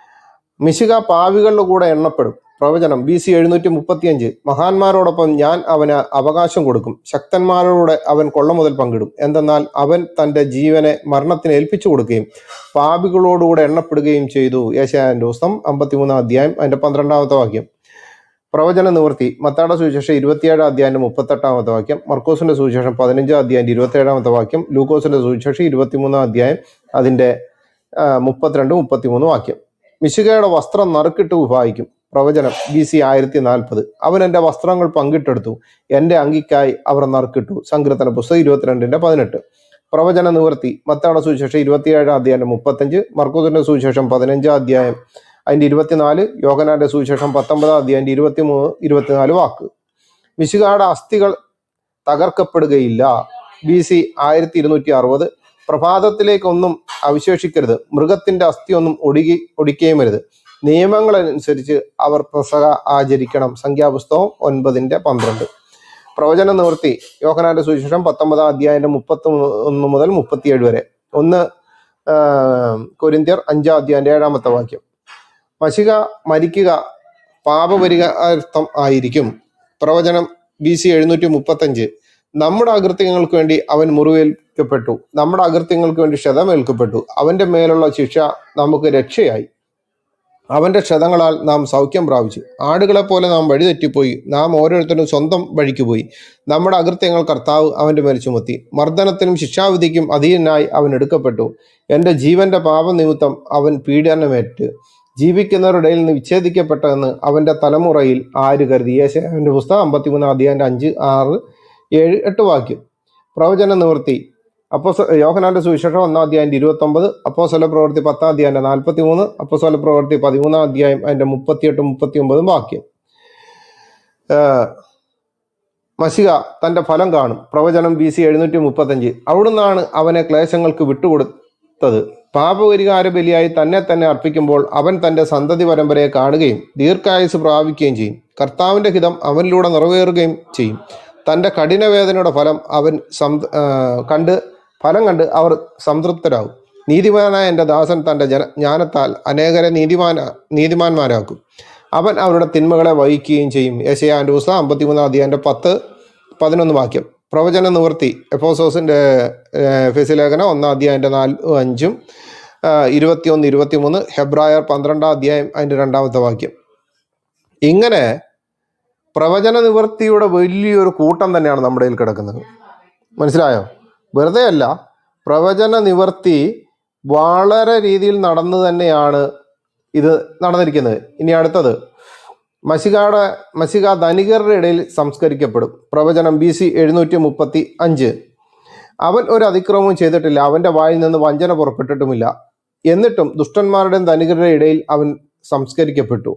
മിശിക പാവികളുടെ കൂടെ എണ്ണപ്പെടും പ്രവചനം ബി സി എഴുന്നൂറ്റി മുപ്പത്തിയഞ്ച് മഹാന്മാരോടൊപ്പം ഞാൻ അവന് അവകാശം കൊടുക്കും ശക്തന്മാരോടെ അവൻ കൊള്ള മുതൽ പങ്കിടും എന്തെന്നാൽ അവൻ തൻ്റെ ജീവനെ മരണത്തിന് ഏൽപ്പിച്ചു കൊടുക്കുകയും പാപികളോടുകൂടെ എണ്ണപ്പെടുകയും ചെയ്തു യേശാന്റെ പുസ്തകം അമ്പത്തിമൂന്നാം അധ്യായം അതിൻ്റെ പന്ത്രണ്ടാമത്തെ വാക്യം പ്രവചന നിവൃത്തി മത്താടെ സുവിശേഷം ഇരുപത്തിയേഴാം അധ്യായം മുപ്പത്തെട്ടാമത്തെ വാക്യം മർക്കോസിന്റെ സുവിശേഷം പതിനഞ്ചാം അധ്യായം ഇരുപത്തിയേഴാമത്തെ വാക്യം ലൂക്കോസിന്റെ സുവിശേഷം ഇരുപത്തിമൂന്നാം അധ്യായം അതിൻ്റെ ആ, മുപ്പത്തിരണ്ട് മുപ്പത്തിമൂന്ന് വാക്യം മിശികയുടെ വസ്ത്രം നറുക്കിട്ട് വിഭാഗിക്കും പ്രവചനം ബി സി ആയിരത്തി നാൽപ്പത് അവൻ എൻ്റെ വസ്ത്രങ്ങൾ പങ്കിട്ടെടുത്തു എൻ്റെ അങ്കിക്കായി അവർ നറുക്കിട്ടു സങ്കീർത്തന പുസ്തകം ഇരുപത്തിരണ്ടിൻ്റെ പതിനെട്ട് പ്രവചന നിവൃത്തി മത്താടെ സുവിശേഷം ഇരുപത്തിയേഴാം അധ്യായം മുപ്പത്തഞ്ച് മർക്കോസിന്റെ സുവിശേഷം പതിനഞ്ചാം അധ്യായം അതിൻ്റെ ഇരുപത്തിനാല് യോഗനാന്റെ സുവിശേഷം പത്തൊമ്പതാം അധ്യായം ഇരുപത്തിമൂന്ന് ഇരുപത്തിനാല് വാക്ക് മിശികായുടെ അസ്ഥികൾ തകർക്കപ്പെടുകയില്ല ബി സി ആയിരത്തി ഇരുന്നൂറ്റി അറുപത് പ്രഭാതത്തിലേക്കൊന്നും അവശേഷിക്കരുത് മൃഗത്തിന്റെ അസ്ഥിയൊന്നും ഒടുകി ഒടിക്കുകയും അരുത് നിയമങ്ങളനുസരിച്ച് അവർ പ്രസവ ആചരിക്കണം സംഖ്യാപുസ്തകം ഒൻപതിന്റെ പന്ത്രണ്ട് പ്രവചന നിവൃത്തി യോഹനാന്റെ സുവിശേഷം പത്തൊമ്പതാം അധ്യായന്റെ മുപ്പത്തി ഒന്ന് മുതൽ മുപ്പത്തിയേഴ് വരെ ഒന്ന് ആ, കൊരിന്ത്യർ അഞ്ചാം അധ്യായന്റെ ഏഴാമത്തെ വാക്യം മഷിക മരിക്കുക പാപപരിഹാർത്ഥം ആയിരിക്കും പ്രവചനം ബി സി എഴുന്നൂറ്റി മുപ്പത്തഞ്ച് നമ്മുടെ അകൃത്യങ്ങൾക്ക് വേണ്ടി അവൻ മുറിവേൽക്കപ്പെട്ടു നമ്മുടെ അകൃത്യങ്ങൾക്ക് വേണ്ടി ക്ഷതമേൽക്കപ്പെട്ടു അവന്റെ മേലുള്ള ശിക്ഷ നമുക്ക് രക്ഷയായി അവന്റെ ക്ഷതങ്ങളാൽ നാം സൗഖ്യം പ്രാപിച്ചു ആടുകളെ പോലെ നാം വഴിതെറ്റിപ്പോയി നാം ഓരോരുത്തരും സ്വന്തം വഴിക്ക് പോയി നമ്മുടെ അകൃത്യങ്ങൾ കർത്താവ് അവന്റെ മേൽ ചുമത്തി മർദ്ദനത്തിനും ശിക്ഷാവിധിക്കും അധീനനായി അവൻ എടുക്കപ്പെട്ടു എൻ്റെ ജീവന്റെ പാപനിമിത്തം അവൻ പീഡനമേറ്റ് ജീവിക്കുന്നവരുടെ ഇടയിൽ നിന്ന് വിച്ഛേദിക്കപ്പെട്ടതെന്ന് അവന്റെ തലമുറയിൽ ആര് കരുതി യേശാവിന്റെ പുസ്തകം അമ്പത്തിമൂന്നാം അധ്യായന്റെ അഞ്ച് ആറ് ഏഴ് എട്ട് വാക്യം പ്രവചന നിവൃത്തി അപ്പോസ യോഹനാന്റെ സുവിശേഷം ഒന്നാം അധ്യായം ഇരുപത്തൊമ്പത് അപ്പോസ്വല പ്രവൃത്തി പത്താം അധ്യായം നാൽപ്പത്തി മൂന്ന് അപ്പോസ്വല പ്രവൃത്തി പതിമൂന്നാം അധ്യായം അതിന്റെ മുപ്പത്തിയെട്ട് മുപ്പത്തി ഒമ്പതും വാക്യം ഏഹ് മഷിക തന്റെ ഫലം കാണും പ്രവചനം ബി സി എഴുന്നൂറ്റി മുപ്പത്തഞ്ച് അവിടുന്നാണ് അവനെ ക്ലേശങ്ങൾക്ക് വിട്ടുകൊടുത്തത് പാപപരിഹാര ബലിയായി തന്നെ തന്നെ അർപ്പിക്കുമ്പോൾ അവൻ തന്റെ സന്തതി പരമ്പരയെ കാണുകയും ദീർഘായുസ് പ്രാപിക്കുകയും ചെയ്യും കർത്താവിന്റെ ഹിതം അവനിലൂടെ നിറവേറുകയും ചെയ്യും തന്റെ കഠിനവേദനയുടെ ഫലം അവൻ സം ആ, കണ്ട് ഫലം കണ്ട് അവർ സംതൃപ്തരാകും നീതിമാനായ എൻ്റെ ദാസൻ തൻ്റെ ജന ജ്ഞാനത്താൽ അനേകരെ നീതിമാന നീതിമാന്മാരാക്കും അവൻ അവരുടെ തിന്മകളെ വഹിക്കുകയും ചെയ്യും യശയാൻ്റെ പുസ്തകം അമ്പത്തിമൂന്നാം അധ്യായൻ്റെ പത്ത് പതിനൊന്ന് വാക്യം പ്രവചന നിവൃത്തി എഫോസോസിൻ്റെ ഫെസിലേഖനം ഒന്നാം അധ്യായൻ്റെ നാല് അഞ്ചും ആ, ഇരുപത്തിയൊന്ന് ഇരുപത്തിമൂന്ന് ഹെബ്രായർ പന്ത്രണ്ടാം അധ്യായം അതിൻ്റെ രണ്ടാമത്തെ വാക്യം ഇങ്ങനെ പ്രവചന നിവൃത്തിയുടെ വലിയൊരു കൂട്ടം തന്നെയാണ് നമ്മുടെ കയ്യിൽ കിടക്കുന്നത് മനസ്സിലായോ വെറുതെ അല്ല പ്രവചന നിവർത്തി വളരെ രീതിയിൽ നടന്നു തന്നെയാണ് ഇത് നടന്നിരിക്കുന്നത് ഇനി അടുത്തത് മഷികാടെ മഷിക ധനികരുടെ ഇടയിൽ സംസ്കരിക്കപ്പെടും പ്രവചനം ബി സി എഴുന്നൂറ്റി മുപ്പത്തി അഞ്ച് അവൻ ഒരു അതിക്രമവും ചെയ്തിട്ടില്ല അവന്റെ വായിൽ നിന്ന് വഞ്ചന പുറപ്പെട്ടിട്ടുമില്ല എന്നിട്ടും ദുഷ്ടന്മാരുടെയും ധനികരുടെ ഇടയിൽ അവൻ സംസ്കരിക്കപ്പെട്ടു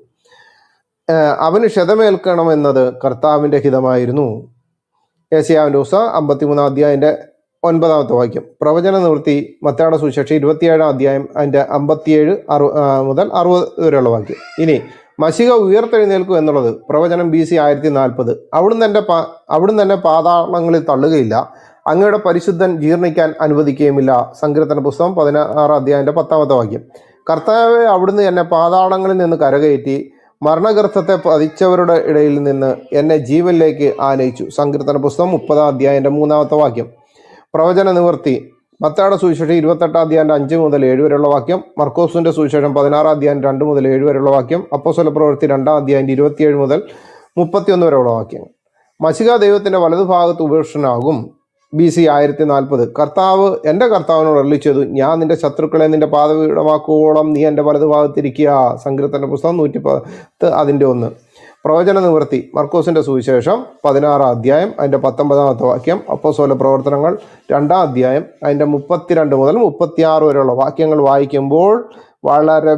ഏഹ് അവന് ക്ഷതമേൽക്കണമെന്നത് കർത്താവിന്റെ ഹിതമായിരുന്നു ഏഷ്യാവിൻ്റെ ദിവസം അമ്പത്തിമൂന്നാം അധ്യായൻ്റെ ഒൻപതാമത്തെ വാക്യം പ്രവചന നിവൃത്തി മത്തായുടെ സുശേഷം ഇരുപത്തിയേഴാം അധ്യായം അതിൻ്റെ അമ്പത്തിയേഴ് അറു ആ, മുതൽ അറുപത് വരെയുള്ള വാക്യം ഇനി മഷിക ഉയർത്തെഴുന്നേൽക്കും എന്നുള്ളത് പ്രവചനം ബി സി ആയിരത്തി നാൽപ്പത് അവിടുന്ന് എൻ്റെ പാ അവിടുന്ന് എന്നെ പാതാളങ്ങളിൽ തള്ളുകയില്ല അങ്ങയുടെ പരിശുദ്ധൻ ജീർണിക്കാൻ അനുവദിക്കുകയുമില്ല സങ്കീർത്തന പുസ്തകം പതിനാറാം അധ്യായൻ്റെ പത്താമത്തെ വാക്യം കർത്താവെ അവിടുന്ന് എന്നെ പാതാളങ്ങളിൽ നിന്ന് കരകയറ്റി മരണഗർത്തത്തെ പതിച്ചവരുടെ ഇടയിൽ നിന്ന് എന്നെ ജീവനിലേക്ക് ആനയിച്ചു സങ്കീർത്തന പുസ്തകം മുപ്പതാം അധ്യായൻ്റെ മൂന്നാമത്തെ വാക്യം പ്രവചന നിവൃത്തി മത്തായുടെ സുവിശേഷം ഇരുപത്തെട്ടാം അധ്യായം അഞ്ച് മുതൽ ഏഴ് വരെയുള്ള വാക്യം മർക്കോസിന്റെ സുവിശേഷം പതിനാറാം അധ്യായം രണ്ട് മുതൽ ഏഴ് വരെയുള്ള വാക്യം അപ്പോസ്വല പ്രവൃത്തി രണ്ടാം അധ്യായം ഇരുപത്തിയേഴ് മുതൽ മുപ്പത്തിയൊന്ന് വരെയുള്ള വാക്യങ്ങൾ മഷിക ദൈവത്തിന്റെ വലതുഭാഗത്ത് ഉപേക്ഷനാകും ബി സി ആയിരത്തി നാൽപ്പത് കർത്താവ് എൻ്റെ കർത്താവിനോട് അരളിച്ചതു ഞാൻ നിന്റെ ശത്രുക്കളെ നിന്റെ പാതപീഠമാക്കുവോളം നീ എൻ്റെ വലതുഭാഗത്തിരിക്കുക സങ്കീർത്തന പുസ്തകം നൂറ്റി പത്ത് അതിൻ്റെ ഒന്ന് പ്രവചന നിവൃത്തി മർക്കോസിന്റെ സുവിശേഷം പതിനാറാം അധ്യായം അതിൻ്റെ പത്തൊമ്പതാമത്തെ വാക്യം അപ്പോസോല പ്രവർത്തനങ്ങൾ രണ്ടാം അധ്യായം അതിൻ്റെ മുപ്പത്തിരണ്ട് മുതൽ മുപ്പത്തിയാറ് വരെയുള്ള വാക്യങ്ങൾ വായിക്കുമ്പോൾ വളരെ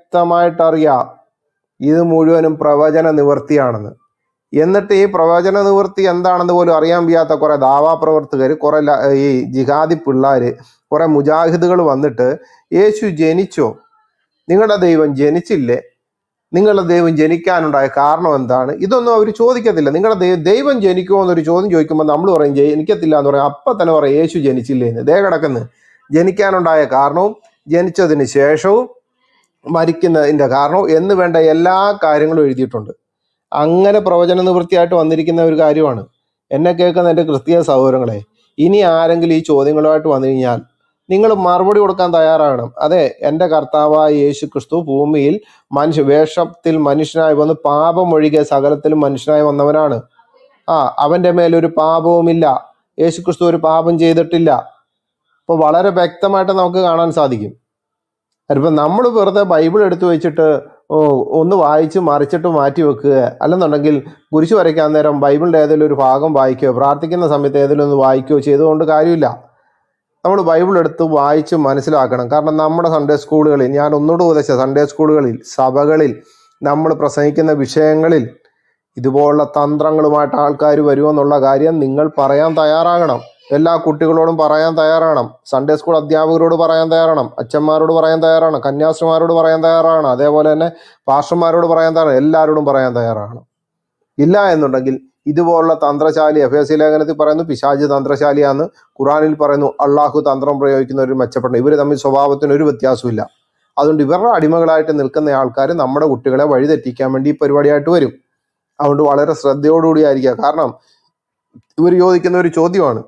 വ്യക്തമായിട്ട് അറിയാം ഇത് മുഴുവനും പ്രവചന നിവൃത്തിയാണെന്ന് എന്നിട്ട് ഈ പ്രവചന നിവൃത്തി എന്താണെന്ന് പോലും അറിയാൻ വയ്യാത്ത കുറെ ദാവാപ്രവർത്തകർ കുറെ ല- ഈ ജിഹാദി പിള്ളേര് കുറെ മുജാഹിദുകൾ വന്നിട്ട് യേശു ജനിച്ചോ നിങ്ങളുടെ ദൈവം ജനിച്ചില്ലേ നിങ്ങളുടെ ദൈവം ജനിക്കാനുണ്ടായ കാരണം എന്താണ് ഇതൊന്നും അവർ ചോദിക്കത്തില്ല നിങ്ങളുടെ ദൈ- ദൈവം ജനിക്കുമോ എന്നൊരു ചോദ്യം ചോദിക്കുമ്പോൾ നമ്മൾ പറയും ജനിക്കത്തില്ല എന്ന് പറയും അപ്പം തന്നെ പറയും യേശു ജനിച്ചില്ലേ എന്ന് ദേ കിടക്കുന്നു ജനിക്കാനുണ്ടായ കാരണവും ജനിച്ചതിന് ശേഷവും മരിക്കുന്നതിൻ്റെ കാരണവും എന്ന് വേണ്ട എല്ലാ കാര്യങ്ങളും എഴുതിയിട്ടുണ്ട് അങ്ങനെ പ്രവചന നിവൃത്തിയായിട്ട് വന്നിരിക്കുന്ന ഒരു കാര്യമാണ് എന്നെ കേൾക്കുന്ന എൻ്റെ ക്രിസ്തീയ സഹോദരങ്ങളെ ഇനി ആരെങ്കിലും ഈ ചോദ്യങ്ങളുമായിട്ട് വന്നു കഴിഞ്ഞാൽ നിങ്ങൾ മറുപടി കൊടുക്കാൻ തയ്യാറാകണം അതെ എൻ്റെ കർത്താവായ യേശു ക്രിസ്തു ഭൂമിയിൽ മനുഷ്യ വേഷത്തിൽ മനുഷ്യനായി വന്ന് പാപമൊഴികെ സകലത്തിലും മനുഷ്യനായി വന്നവനാണ് ആ അവൻ്റെ മേലൊരു പാപവുമില്ല യേശു ക്രിസ്തു ഒരു പാപം ചെയ്തിട്ടില്ല അപ്പോൾ വളരെ വ്യക്തമായിട്ട് നമുക്ക് കാണാൻ സാധിക്കും അതിപ്പോൾ നമ്മൾ വെറുതെ ബൈബിൾ എടുത്തു വെച്ചിട്ട് ഓ ഒന്ന് വായിച്ച് മറിച്ചിട്ട് മാറ്റി വെക്കുക അല്ലെന്നുണ്ടെങ്കിൽ കുരിശ് വരയ്ക്കാൻ നേരം ബൈബിളിൻ്റെ ഏതെങ്കിലും ഒരു ഭാഗം വായിക്കുകയോ പ്രാർത്ഥിക്കുന്ന സമയത്ത് ഏതെങ്കിലും ഒന്ന് വായിക്കുകയോ ചെയ്തുകൊണ്ട് കാര്യമില്ല നമ്മൾ ബൈബിൾ എടുത്ത് വായിച്ച് മനസ്സിലാക്കണം കാരണം നമ്മുടെ സൺഡേ സ്കൂളുകളിൽ ഞാൻ ഒന്നുകൂടെ ഉപദേശിച്ച സൺഡേ സ്കൂളുകളിൽ സഭകളിൽ നമ്മൾ പ്രസംഗിക്കുന്ന വിഷയങ്ങളിൽ ഇതുപോലുള്ള തന്ത്രങ്ങളുമായിട്ട് ആൾക്കാർ വരുമെന്നുള്ള കാര്യം നിങ്ങൾ പറയാൻ തയ്യാറാകണം എല്ലാ കുട്ടികളോടും പറയാൻ തയ്യാറാകണം സൺഡേ സ്കൂൾ അധ്യാപകരോട് പറയാൻ തയ്യാറാകണം അച്ഛന്മാരോട് പറയാൻ തയ്യാറാണ് കന്യാസ്ത്രീമാരോട് പറയാൻ തയ്യാറാണ് അതേപോലെ തന്നെ പാസ്റ്റർമാരോട് പറയാൻ തയ്യാറാണ് എല്ലാവരോടും പറയാൻ തയ്യാറാകണം ഇല്ല എന്നുണ്ടെങ്കിൽ ഇതുപോലുള്ള തന്ത്രശാലി എഫ് എസ് സി ലേഖനത്തിൽ പറയുന്നു പിശാജ് തന്ത്രശാലിയാന്ന് ഖുറാനിൽ പറയുന്നു അള്ളാഹു തന്ത്രം പ്രയോഗിക്കുന്ന ഒരു മെച്ചപ്പെട്ട ഇവർ തമ്മിൽ സ്വഭാവത്തിന് ഒരു വ്യത്യാസമില്ല അതുകൊണ്ട് ഇവരുടെ അടിമകളായിട്ട് നിൽക്കുന്ന ആൾക്കാർ നമ്മുടെ കുട്ടികളെ വഴിതെറ്റിക്കാൻ വേണ്ടി ഈ പരിപാടിയായിട്ട് വരും അതുകൊണ്ട് വളരെ ശ്രദ്ധയോടുകൂടി ആയിരിക്കുക കാരണം ഇവർ ചോദിക്കുന്ന ഒരു ചോദ്യമാണ്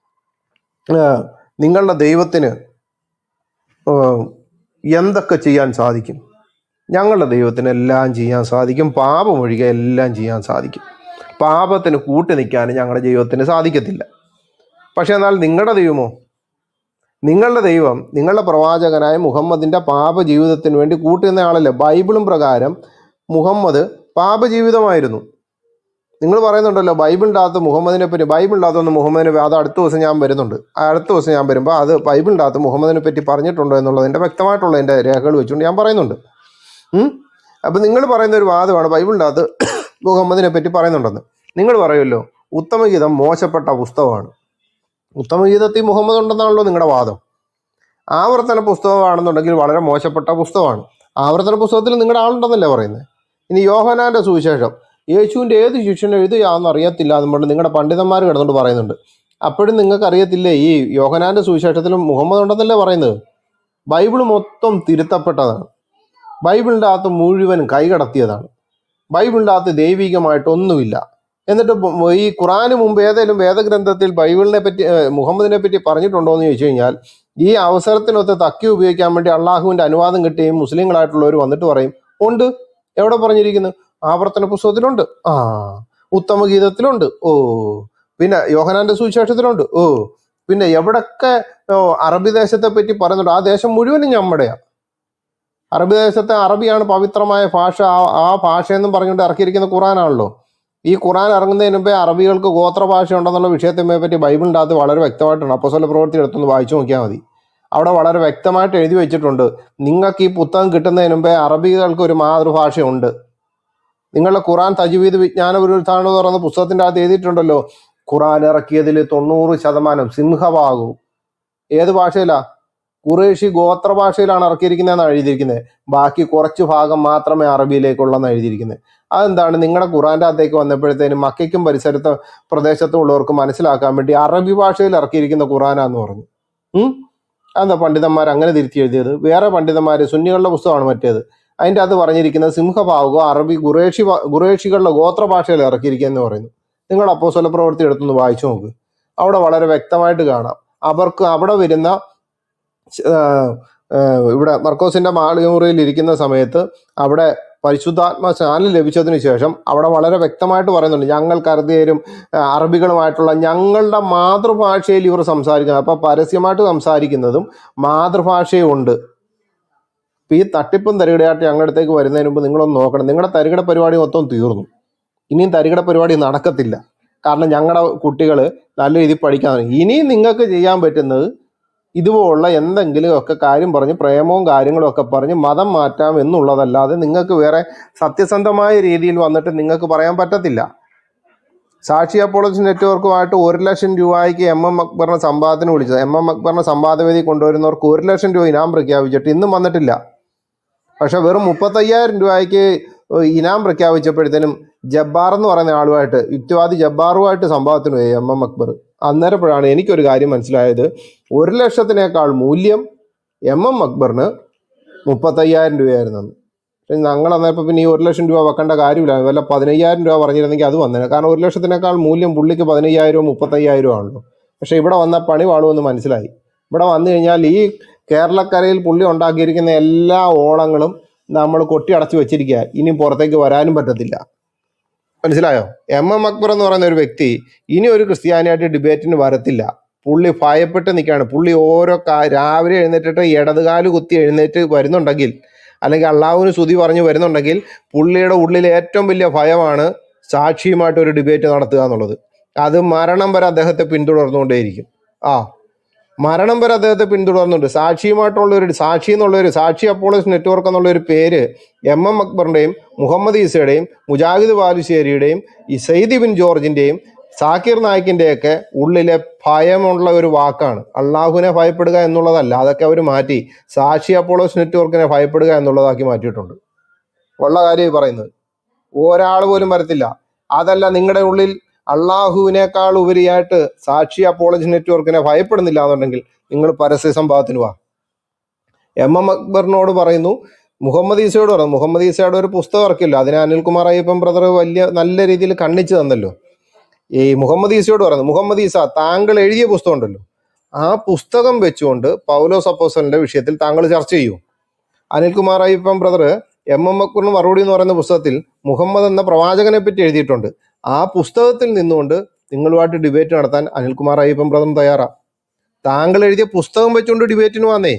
ഏഹ് നിങ്ങളുടെ ദൈവത്തിന് ഏഹ് എന്തൊക്കെ ചെയ്യാൻ സാധിക്കും ഞങ്ങളുടെ ദൈവത്തിന് എല്ലാം ചെയ്യാൻ സാധിക്കും പാപം ഒഴികെ എല്ലാം ചെയ്യാൻ സാധിക്കും പാപത്തിന് കൂട്ടി നിൽക്കാൻ ഞങ്ങളുടെ ദൈവത്തിന് സാധിക്കത്തില്ല പക്ഷെ എന്നാൽ നിങ്ങളുടെ ദൈവമോ നിങ്ങളുടെ ദൈവം നിങ്ങളുടെ പ്രവാചകനായ മുഹമ്മദിന്റെ പാപ ജീവിതത്തിന് വേണ്ടി കൂട്ടുന്ന ആളല്ലേ ബൈബിളും പ്രകാരം മുഹമ്മദ് പാപജീവിതമായിരുന്നു നിങ്ങൾ പറയുന്നുണ്ടല്ലോ ബൈബിളിൻ്റെ അകത്ത് മുഹമ്മദിനെ പറ്റി ബൈബിളിൻ്റെ അകത്തൊന്ന് മുഹമ്മദിനെ പറ്റി- അത് അടുത്ത ദിവസം ഞാൻ വരുന്നുണ്ട് ആ അടുത്ത ദിവസം ഞാൻ വരുമ്പോൾ അത് ബൈബിളിൻ്റെ അകത്ത് മുഹമ്മദിനെ പറ്റി പറഞ്ഞിട്ടുണ്ടോ എന്നുള്ളതിൻ്റെ വ്യക്തമായിട്ടുള്ള എൻ്റെ രേഖകൾ വെച്ചുകൊണ്ട് ഞാൻ പറയുന്നുണ്ട് ഉം? അപ്പം നിങ്ങൾ പറയുന്ന ഒരു വാദമാണ് ബൈബിളിൻ്റെ അകത്ത് മുഹമ്മദിനെ പറ്റി പറയുന്നുണ്ടെന്ന് നിങ്ങൾ പറയുമല്ലോ ഉത്തമഗീതം മോശപ്പെട്ട പുസ്തകമാണ് ഉത്തമഗീതത്തിൽ മുഹമ്മദ് ഉണ്ടെന്നാണല്ലോ നിങ്ങളുടെ വാദം ആവർത്തന പുസ്തകമാണെന്നുണ്ടെങ്കിൽ വളരെ മോശപ്പെട്ട പുസ്തകമാണ് ആവർത്തന പുസ്തകത്തിൽ നിങ്ങളുടെ ആളുണ്ടെന്നല്ലേ പറയുന്നത് ഇനി യോഹനാന്റെ സുവിശേഷം യേശുവിൻ്റെ ഏത് ശിഷ്യൻ എഴുതുകയാണെന്ന് അറിയത്തില്ല എന്ന് പറഞ്ഞ് നിങ്ങളുടെ പണ്ഡിതന്മാർ കിടന്നുകൊണ്ട് പറയുന്നുണ്ട് അപ്പോഴും നിങ്ങൾക്ക് അറിയത്തില്ലേ ഈ യോഹനാന്റെ സുവിശേഷത്തിലും മുഹമ്മദ് ഉണ്ടെന്നല്ലേ പറയുന്നത് ബൈബിൾ മൊത്തം തിരുത്തപ്പെട്ടതാണ് ബൈബിളിൻ്റെ അകത്ത് മുഴുവൻ കൈകടത്തിയതാണ് ബൈബിളിൻ്റെ അകത്ത് ദൈവികമായിട്ടൊന്നുമില്ല എന്നിട്ട് ബ- ഈ ഖുറാന് മുമ്പ് ഏതെങ്കിലും വേദഗ്രന്ഥത്തിൽ ബൈബിളിനെ പറ്റി ഏഹ്, മുഹമ്മദിനെ പറ്റി പറഞ്ഞിട്ടുണ്ടോ എന്ന് ചോദിച്ചു കഴിഞ്ഞാൽ ഈ അവസരത്തിനൊത്ത് തക്കി ഉപയോഗിക്കാൻ വേണ്ടി അള്ളാഹുവിന്റെ അനുവാദം കിട്ടുകയും മുസ്ലിങ്ങളായിട്ടുള്ളവർ വന്നിട്ട് പറയും ഉണ്ട് എവിടെ പറഞ്ഞിരിക്കുന്നു ആവർത്തന പുസ്തകത്തിലുണ്ട് ആ ഉത്തമഗീതത്തിലുണ്ട് ഓ പിന്നെ യോഹനാന്റെ സുവിശേഷത്തിലുണ്ട് ഓ പിന്നെ എവിടൊക്കെ ഓ, അറബി ദേശത്തെ പറ്റി പറയുന്നുണ്ട് ആ ദേശം മുഴുവനും നമ്മുടെയാ അറബി ദേശത്തെ അറബിയാണ് പവിത്രമായ ഭാഷ ആ ആ ഭാഷയെന്നും പറഞ്ഞുകൊണ്ട് ഇറക്കിയിരിക്കുന്ന ഖുറാനാണല്ലോ ഈ ഖുറാൻ ഇറങ്ങുന്നതിന് മുമ്പേ അറബികൾക്ക് ഗോത്രഭാഷ ഉണ്ടെന്നുള്ള വിഷയത്തെ പറ്റി ബൈബിളിൻ്റെ അകത്ത് വളരെ വ്യക്തമായിട്ടുണ്ട് അപ്പോസ്തല പ്രവൃത്തി എടുത്തൊന്ന് വായിച്ചു നോക്കിയാൽ മതി അവിടെ വളരെ വ്യക്തമായിട്ട് എഴുതി വെച്ചിട്ടുണ്ട് നിങ്ങൾക്ക് ഈ പുസ്തകം കിട്ടുന്നതിന് മുമ്പേ അറബികൾക്ക് ഒരു മാതൃഭാഷയുണ്ട് നിങ്ങളുടെ ഖുറാൻ തജ്വീദ് വിജ്ഞാന വിരുദ്ധാണ് എന്ന് പറയുന്ന പുസ്തകത്തിൻ്റെ അകത്ത് എഴുതിയിട്ടുണ്ടല്ലോ ഖുറാൻ ഇറക്കിയതിൽ തൊണ്ണൂറ് ശതമാനം സിംഹഭാഗവും ഏത് ഭാഷയിലാ ഖുറേഷി ഗോത്ര ഭാഷയിലാണ് ഇറക്കിയിരിക്കുന്നതെന്നാണ് എഴുതിയിരിക്കുന്നത് ബാക്കി കുറച്ച് ഭാഗം മാത്രമേ അറബിയിലേക്കുള്ളെന്ന് എഴുതിയിരിക്കുന്നത് അതെന്താണ് നിങ്ങളുടെ ഖുറാൻ്റെ അകത്തേക്ക് വന്നപ്പോഴത്തേനും മക്കയ്ക്കും പരിസരത്ത് പ്രദേശത്തും ഉള്ളവർക്ക് മനസ്സിലാക്കാൻ വേണ്ടി അറബി ഭാഷയിൽ ഇറക്കിയിരിക്കുന്ന ഖുറാനാന്ന് പറഞ്ഞു ഉം? അതെന്താ പണ്ഡിതന്മാർ അങ്ങനെ തിരുത്തി എഴുതിയത് വേറെ പണ്ഡിതന്മാർ സുന്നികളുടെ പുസ്തകമാണ് മറ്റേത് അതിൻ്റെ അത് പറഞ്ഞിരിക്കുന്നത് സിംഹഭാവുക അറബി ഖുറേഷി ഭാ- ഖുറേഷികളുടെ ഗോത്ര ഭാഷയിൽ ഇറക്കിയിരിക്കുകയെന്ന് പറയുന്നു നിങ്ങൾ അപ്പോസ്തല പ്രവൃത്തി എടുത്തൊന്ന് വായിച്ചു നോക്ക് അവിടെ വളരെ വ്യക്തമായിട്ട് കാണാം അവർക്ക് അവിടെ വരുന്ന ആ, ആ, ഇവിടെ മർക്കോസിന്റെ മാളികമുറിയിൽ ഇരിക്കുന്ന സമയത്ത് അവിടെ പരിശുദ്ധാത്മ സ്നാനം ലഭിച്ചതിന് ശേഷം അവിടെ വളരെ വ്യക്തമായിട്ട് പറയുന്നുണ്ട് ഞങ്ങൾ കരുതിയരും അറബികളുമായിട്ടുള്ള ഞങ്ങളുടെ മാതൃഭാഷയിൽ ഇവർ സംസാരിക്കുന്നത് അപ്പൊ പരസ്യമായിട്ട് സംസാരിക്കുന്നതും മാതൃഭാഷയും ഉണ്ട് ഇപ്പൊ ഈ തട്ടിപ്പും തരികിടയായിട്ട് ഞങ്ങളുടെ അടുത്തേക്ക് വരുന്നതിന് മുമ്പ് നിങ്ങളൊന്ന് നോക്കണം നിങ്ങളുടെ തരികിട പരിപാടി മൊത്തം തീർന്നു ഇനിയും തരികിട പരിപാടി നടക്കത്തില്ല കാരണം ഞങ്ങളുടെ കുട്ടികൾ നല്ല രീതിയിൽ പഠിക്കാൻ തുടങ്ങി. ഇനിയും നിങ്ങൾക്ക് ചെയ്യാൻ പറ്റുന്നത് ഇതുപോലുള്ള എന്തെങ്കിലും ഒക്കെ കാര്യം പറഞ്ഞ് പ്രേമവും കാര്യങ്ങളും ഒക്കെ പറഞ്ഞ് മതം മാറ്റാം എന്നുള്ളതല്ലാതെ നിങ്ങൾക്ക് വേറെ സത്യസന്ധമായ രീതിയിൽ വന്നിട്ട് നിങ്ങൾക്ക് പറയാൻ പറ്റത്തില്ല സാക്ഷി അപ്പോളജി നെറ്റ്വർക്കുമായിട്ട് ഒരു ലക്ഷം രൂപയ്ക്ക് എം എം അക്ബറിനെ സമ്പാദത്തിന് വിളിച്ചത് എം എം അക്ബറിനെ സമ്പാദവേദി കൊണ്ടുവരുന്നവർക്ക് ഒരു ലക്ഷം രൂപ ഇനാം പ്രഖ്യാപിച്ചിട്ട് ഇന്നും വന്നിട്ടില്ല പക്ഷെ വെറും മുപ്പത്തയ്യായിരം രൂപയ്ക്ക് ഇനാം പ്രഖ്യാപിച്ചപ്പോഴത്തേനും ജബ്ബാർ എന്ന് പറയുന്ന ആളുമായിട്ട് യുക്തിവാദി ജബ്ബാറുമായിട്ട് സംഭവത്തിന് പോയി എം എം അക്ബർ അന്നേരപ്പോഴാണ് എനിക്കൊരു കാര്യം മനസ്സിലായത് ഒരു ലക്ഷത്തിനേക്കാൾ മൂല്യം എം എം അക്ബറിന് മുപ്പത്തയ്യായിരം രൂപയായിരുന്നു അന്ന്. പക്ഷെ ഞങ്ങൾ അന്നേരപ്പോൾ പിന്നെ ഈ ഒരു ലക്ഷം രൂപ വെക്കേണ്ട കാര്യമില്ല വല്ല പതിനയ്യായിരം രൂപ പറഞ്ഞിരുന്നെങ്കിൽ അത് വന്നേനെ കാരണം ഒരു ലക്ഷത്തിനേക്കാൾ മൂല്യം പുള്ളിക്ക് പതിനയ്യായിരവും മുപ്പത്തയ്യായിരവും ആണല്ലോ പക്ഷെ ഇവിടെ വന്ന പണി വാളുമെന്ന് മനസ്സിലായി ഇവിടെ വന്നു കഴിഞ്ഞാൽ ഈ കേരളക്കരയിൽ പുള്ളി ഉണ്ടാക്കിയിരിക്കുന്ന എല്ലാ ഓളങ്ങളും നമ്മൾ കൊട്ടി അടച്ചു വെച്ചിരിക്കുക ഇനി പുറത്തേക്ക് വരാനും പറ്റത്തില്ല മനസ്സിലായോ എം എം അക്ബർ എന്ന് പറയുന്ന ഒരു വ്യക്തി ഇനി ഒരു ക്രിസ്ത്യാനിയായിട്ട് ഡിബേറ്റിന് വരത്തില്ല പുള്ളി ഭയപ്പെട്ട് നിൽക്കുകയാണ് പുള്ളി ഓരോ കാ രാവിലെ എഴുന്നേറ്റിട്ട് ഇടതുകാല് കുത്തി എഴുന്നേറ്റ് വരുന്നുണ്ടെങ്കിൽ അല്ലെങ്കിൽ അള്ളാഹുവിന് സ്തുതി പറഞ്ഞു വരുന്നുണ്ടെങ്കിൽ പുള്ളിയുടെ ഉള്ളിലെ ഏറ്റവും വലിയ ഭയമാണ് സാക്ഷിയുമായിട്ട് ഒരു ഡിബേറ്റ് നടത്തുക എന്നുള്ളത് അത് മരണം വരെ അദ്ദേഹത്തെ പിന്തുടർന്നുകൊണ്ടേയിരിക്കും ആ മരണം വരെ അദ്ദേഹത്തെ പിന്തുടർന്നുണ്ട് സാക്ഷിയുമായിട്ടുള്ള ഒരു സാക്ഷി എന്നുള്ള ഒരു സാക്ഷി അപ്പോളോസ് നെറ്റ്വർക്ക് എന്നുള്ള ഒരു പേര് എം എം അക്ബറിന്റെയും മുഹമ്മദ് ഈസയുടെയും മുജാഹിദ് ബാലുശ്ശേരിയുടെയും ഈ സയ്യിദ് ബിൻ ജോർജിന്റെയും സാക്കിർ നായിക്കിന്റെയൊക്കെ ഉള്ളിലെ ഭയമുള്ള ഒരു വാക്കാണ് അള്ളാഹുവിനെ ഭയപ്പെടുക എന്നുള്ളതല്ല അതൊക്കെ അവർ മാറ്റി സാക്ഷി അപ്പോളോസ് നെറ്റ്വർക്കിനെ ഭയപ്പെടുക എന്നുള്ളതാക്കി മാറ്റിയിട്ടുണ്ട് ഉള്ള കാര്യം ഈ പറയുന്നത് ഒരാൾ പോലും വരത്തില്ല അതല്ല നിങ്ങളുടെ ഉള്ളിൽ അള്ളാഹുവിനേക്കാൾ ഉപരിയായിട്ട് സാക്ഷി അപ്പോളജി നെറ്റ്വർക്കിനെ ഭയപ്പെടുന്നില്ല എന്നുണ്ടെങ്കിൽ നിങ്ങൾ പരസ്യ സംഭവത്തിന് വാ എം എം അക്ബറിനോട് പറയുന്നു മുഹമ്മദ് ഈസയോട് പറഞ്ഞു മുഹമ്മദ് ഈസയുടെ ഒരു പുസ്തകം ഇറക്കില്ല അതിന് അനിൽകുമാർ അയ്യപ്പൻ ബ്രദർ വലിയ നല്ല രീതിയിൽ കണ്ണിച്ചു തന്നല്ലോ ഈ മുഹമ്മദ് ഈസയോട് പറഞ്ഞു മുഹമ്മദ് ഈസ താങ്കൾ എഴുതിയ പുസ്തകം ഉണ്ടല്ലോ ആ പുസ്തകം വെച്ചുകൊണ്ട് പൗലോസ് അപ്പോസലിന്റെ വിഷയത്തിൽ താങ്കൾ ചർച്ച ചെയ്യൂ Anilkumar Ayyappan brother M M അക്ബറിന് മറുപടി എന്ന് പറയുന്ന പുസ്തകത്തിൽ മുഹമ്മദ് എന്ന പ്രവാചകനെ പറ്റി എഴുതിയിട്ടുണ്ട് ആ പുസ്തകത്തിൽ നിന്നുകൊണ്ട് നിങ്ങളുമായിട്ട് ഡിബേറ്റ് നടത്താൻ അനിൽകുമാർ അയ്യപ്പൻ ബ്രദർ തയ്യാറാ താങ്കൾ എഴുതിയ പുസ്തകം വെച്ചുകൊണ്ട് ഡിബേറ്റിന് വന്നേ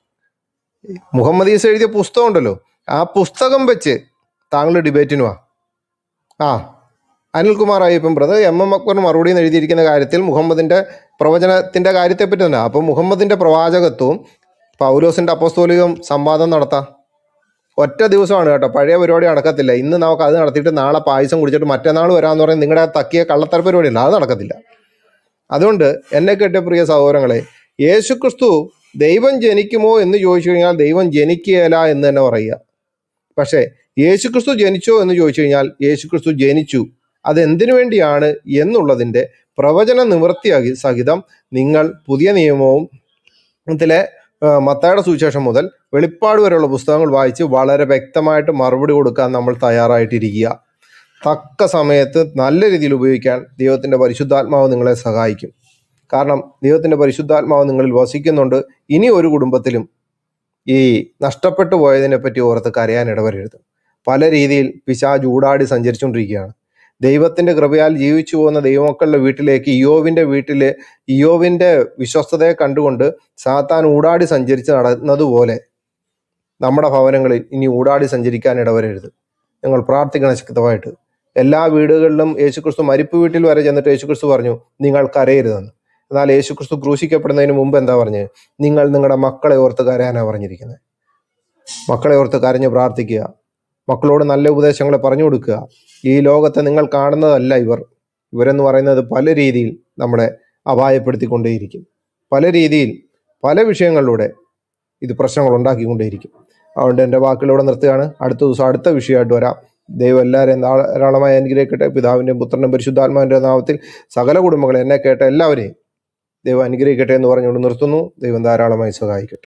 മുഹമ്മദ് ഈസ എഴുതിയ പുസ്തകം ഉണ്ടല്ലോ ആ പുസ്തകം വെച്ച് താങ്കൾ ഡിബേറ്റിന് വാ ആ Anilkumar Ayyappan brother M M അക്ബറിന് മറുപടി എന്ന് എഴുതിയിരിക്കുന്ന കാര്യത്തിൽ മുഹമ്മദിന്റെ പ്രവചനത്തിന്റെ കാര്യത്തെപ്പറ്റി തന്നെ അപ്പം മുഹമ്മദിന്റെ പ്രവാചകത്വവും പൗലോസിന്റെ അപ്പോസ്തോലികം സംവാദം നടത്താം ഒറ്റ ദിവസമാണ് കേട്ടോ പഴയ പരിപാടി നടക്കത്തില്ല ഇന്ന് നമുക്ക് അത് നടത്തിയിട്ട് നാളെ പായസം കുടിച്ചിട്ട് മറ്റന്നാൾ വരാമെന്ന് പറയുന്നത് നിങ്ങളുടെ ആ തക്കിയ കള്ളത്തര പരിപാടി ഉണ്ട് അത് നടക്കത്തില്ല അതുകൊണ്ട് എന്നെ കേട്ട പ്രിയ സഹോദരങ്ങളെ യേശുക്രിസ്തു ദൈവം ജനിക്കുമോ എന്ന് ചോദിച്ചു കഴിഞ്ഞാൽ ദൈവം ജനിക്കുകയില്ല എന്ന് തന്നെ പറയുക പക്ഷേ യേശുക്രിസ്തു ജനിച്ചോ എന്ന് ചോദിച്ചു കഴിഞ്ഞാൽ യേശുക്രിസ്തു ജനിച്ചു അത് എന്തിനു വേണ്ടിയാണ് എന്നുള്ളതിൻ്റെ പ്രവചന നിവൃത്തിയാകി സഹിതം നിങ്ങൾ പുതിയ നിയമവും ത്തിലെ ആ, മത്തായുടെ സുവിശേഷം മുതൽ വെളിപ്പാട് വരെയുള്ള പുസ്തകങ്ങൾ വായിച്ച് വളരെ വ്യക്തമായിട്ട് മറുപടി കൊടുക്കാൻ നമ്മൾ തയ്യാറായിട്ടിരിക്കുക തക്ക സമയത്ത് നല്ല രീതിയിൽ ഉപയോഗിക്കാൻ ദൈവത്തിൻ്റെ പരിശുദ്ധാത്മാവ് നിങ്ങളെ സഹായിക്കും കാരണം ദൈവത്തിൻ്റെ പരിശുദ്ധാത്മാവ് നിങ്ങളിൽ വസിക്കുന്നുണ്ട് ഇനി ഒരു കുടുംബത്തിലും ഈ നഷ്ടപ്പെട്ടു പോയതിനെ പറ്റി ഓർത്ത് കരയാൻ ഇടവരരുത് പല രീതിയിൽ പിശാജ് ഊടാടി സഞ്ചരിച്ചുകൊണ്ടിരിക്കുകയാണ് ദൈവത്തിന്റെ കൃപയാൽ ജീവിച്ചു പോകുന്ന ദൈവമക്കളുടെ വീട്ടിലേക്ക് ഇയോവിന്റെ വീട്ടില് ഇയോവിന്റെ വിശ്വസ്തതയെ കണ്ടുകൊണ്ട് സാത്താൻ ഊടാടി സഞ്ചരിച്ച് നടന്നതുപോലെ നമ്മുടെ ഭവനങ്ങളിൽ ഇനി ഊടാടി സഞ്ചരിക്കാൻ ഇടവരരുത് ഞങ്ങൾ പ്രാർത്ഥിക്കണം ശക്തമായിട്ട് എല്ലാ വീടുകളിലും യേശുക്രിസ്തു മരിപ്പ് വീട്ടിൽ വരെ ചെന്നിട്ട് യേശുക്രിസ്തു പറഞ്ഞു നിങ്ങൾ കരയരുതെന്ന് എന്നാൽ യേശുക്രിസ്തു ക്രൂശിക്കപ്പെടുന്നതിന് മുമ്പ് എന്താ പറഞ്ഞത് നിങ്ങൾ നിങ്ങളുടെ മക്കളെ ഓർത്ത് കരയാനാണ് പറഞ്ഞിരിക്കുന്നത് മക്കളെ ഓർത്ത് കരഞ്ഞ് പ്രാർത്ഥിക്കുക മക്കളോട് നല്ല ഉപദേശങ്ങളെ പറഞ്ഞു കൊടുക്കുക ഈ ലോകത്തെ നിങ്ങൾ കാണുന്നതല്ല ഇവർ ഇവരെന്ന് പറയുന്നത് പല രീതിയിൽ നമ്മളെ അപായപ്പെടുത്തിക്കൊണ്ടേയിരിക്കും പല രീതിയിൽ പല വിഷയങ്ങളിലൂടെ ഇത് പ്രശ്നങ്ങൾ ഉണ്ടാക്കിക്കൊണ്ടേയിരിക്കും അതുകൊണ്ട് എൻ്റെ വാക്കുകളിലൂടെ നിർത്തുകയാണ് അടുത്ത ദിവസം അടുത്ത വിഷയമായിട്ട് വരാം ദൈവം എല്ലാവരെയും ധാരാളമായി അനുഗ്രഹിക്കട്ടെ പിതാവിൻ്റെയും പുത്രൻ്റെയും പരിശുദ്ധാത്മാവിൻ്റെ നാമത്തിൽ സകല കുടുംബങ്ങളെ എന്നെ കേട്ട എല്ലാവരെയും ദൈവം അനുഗ്രഹിക്കട്ടെ എന്ന് പറഞ്ഞുകൊണ്ട് നിർത്തുന്നു ദൈവം ധാരാളമായി സഹായിക്കട്ടെ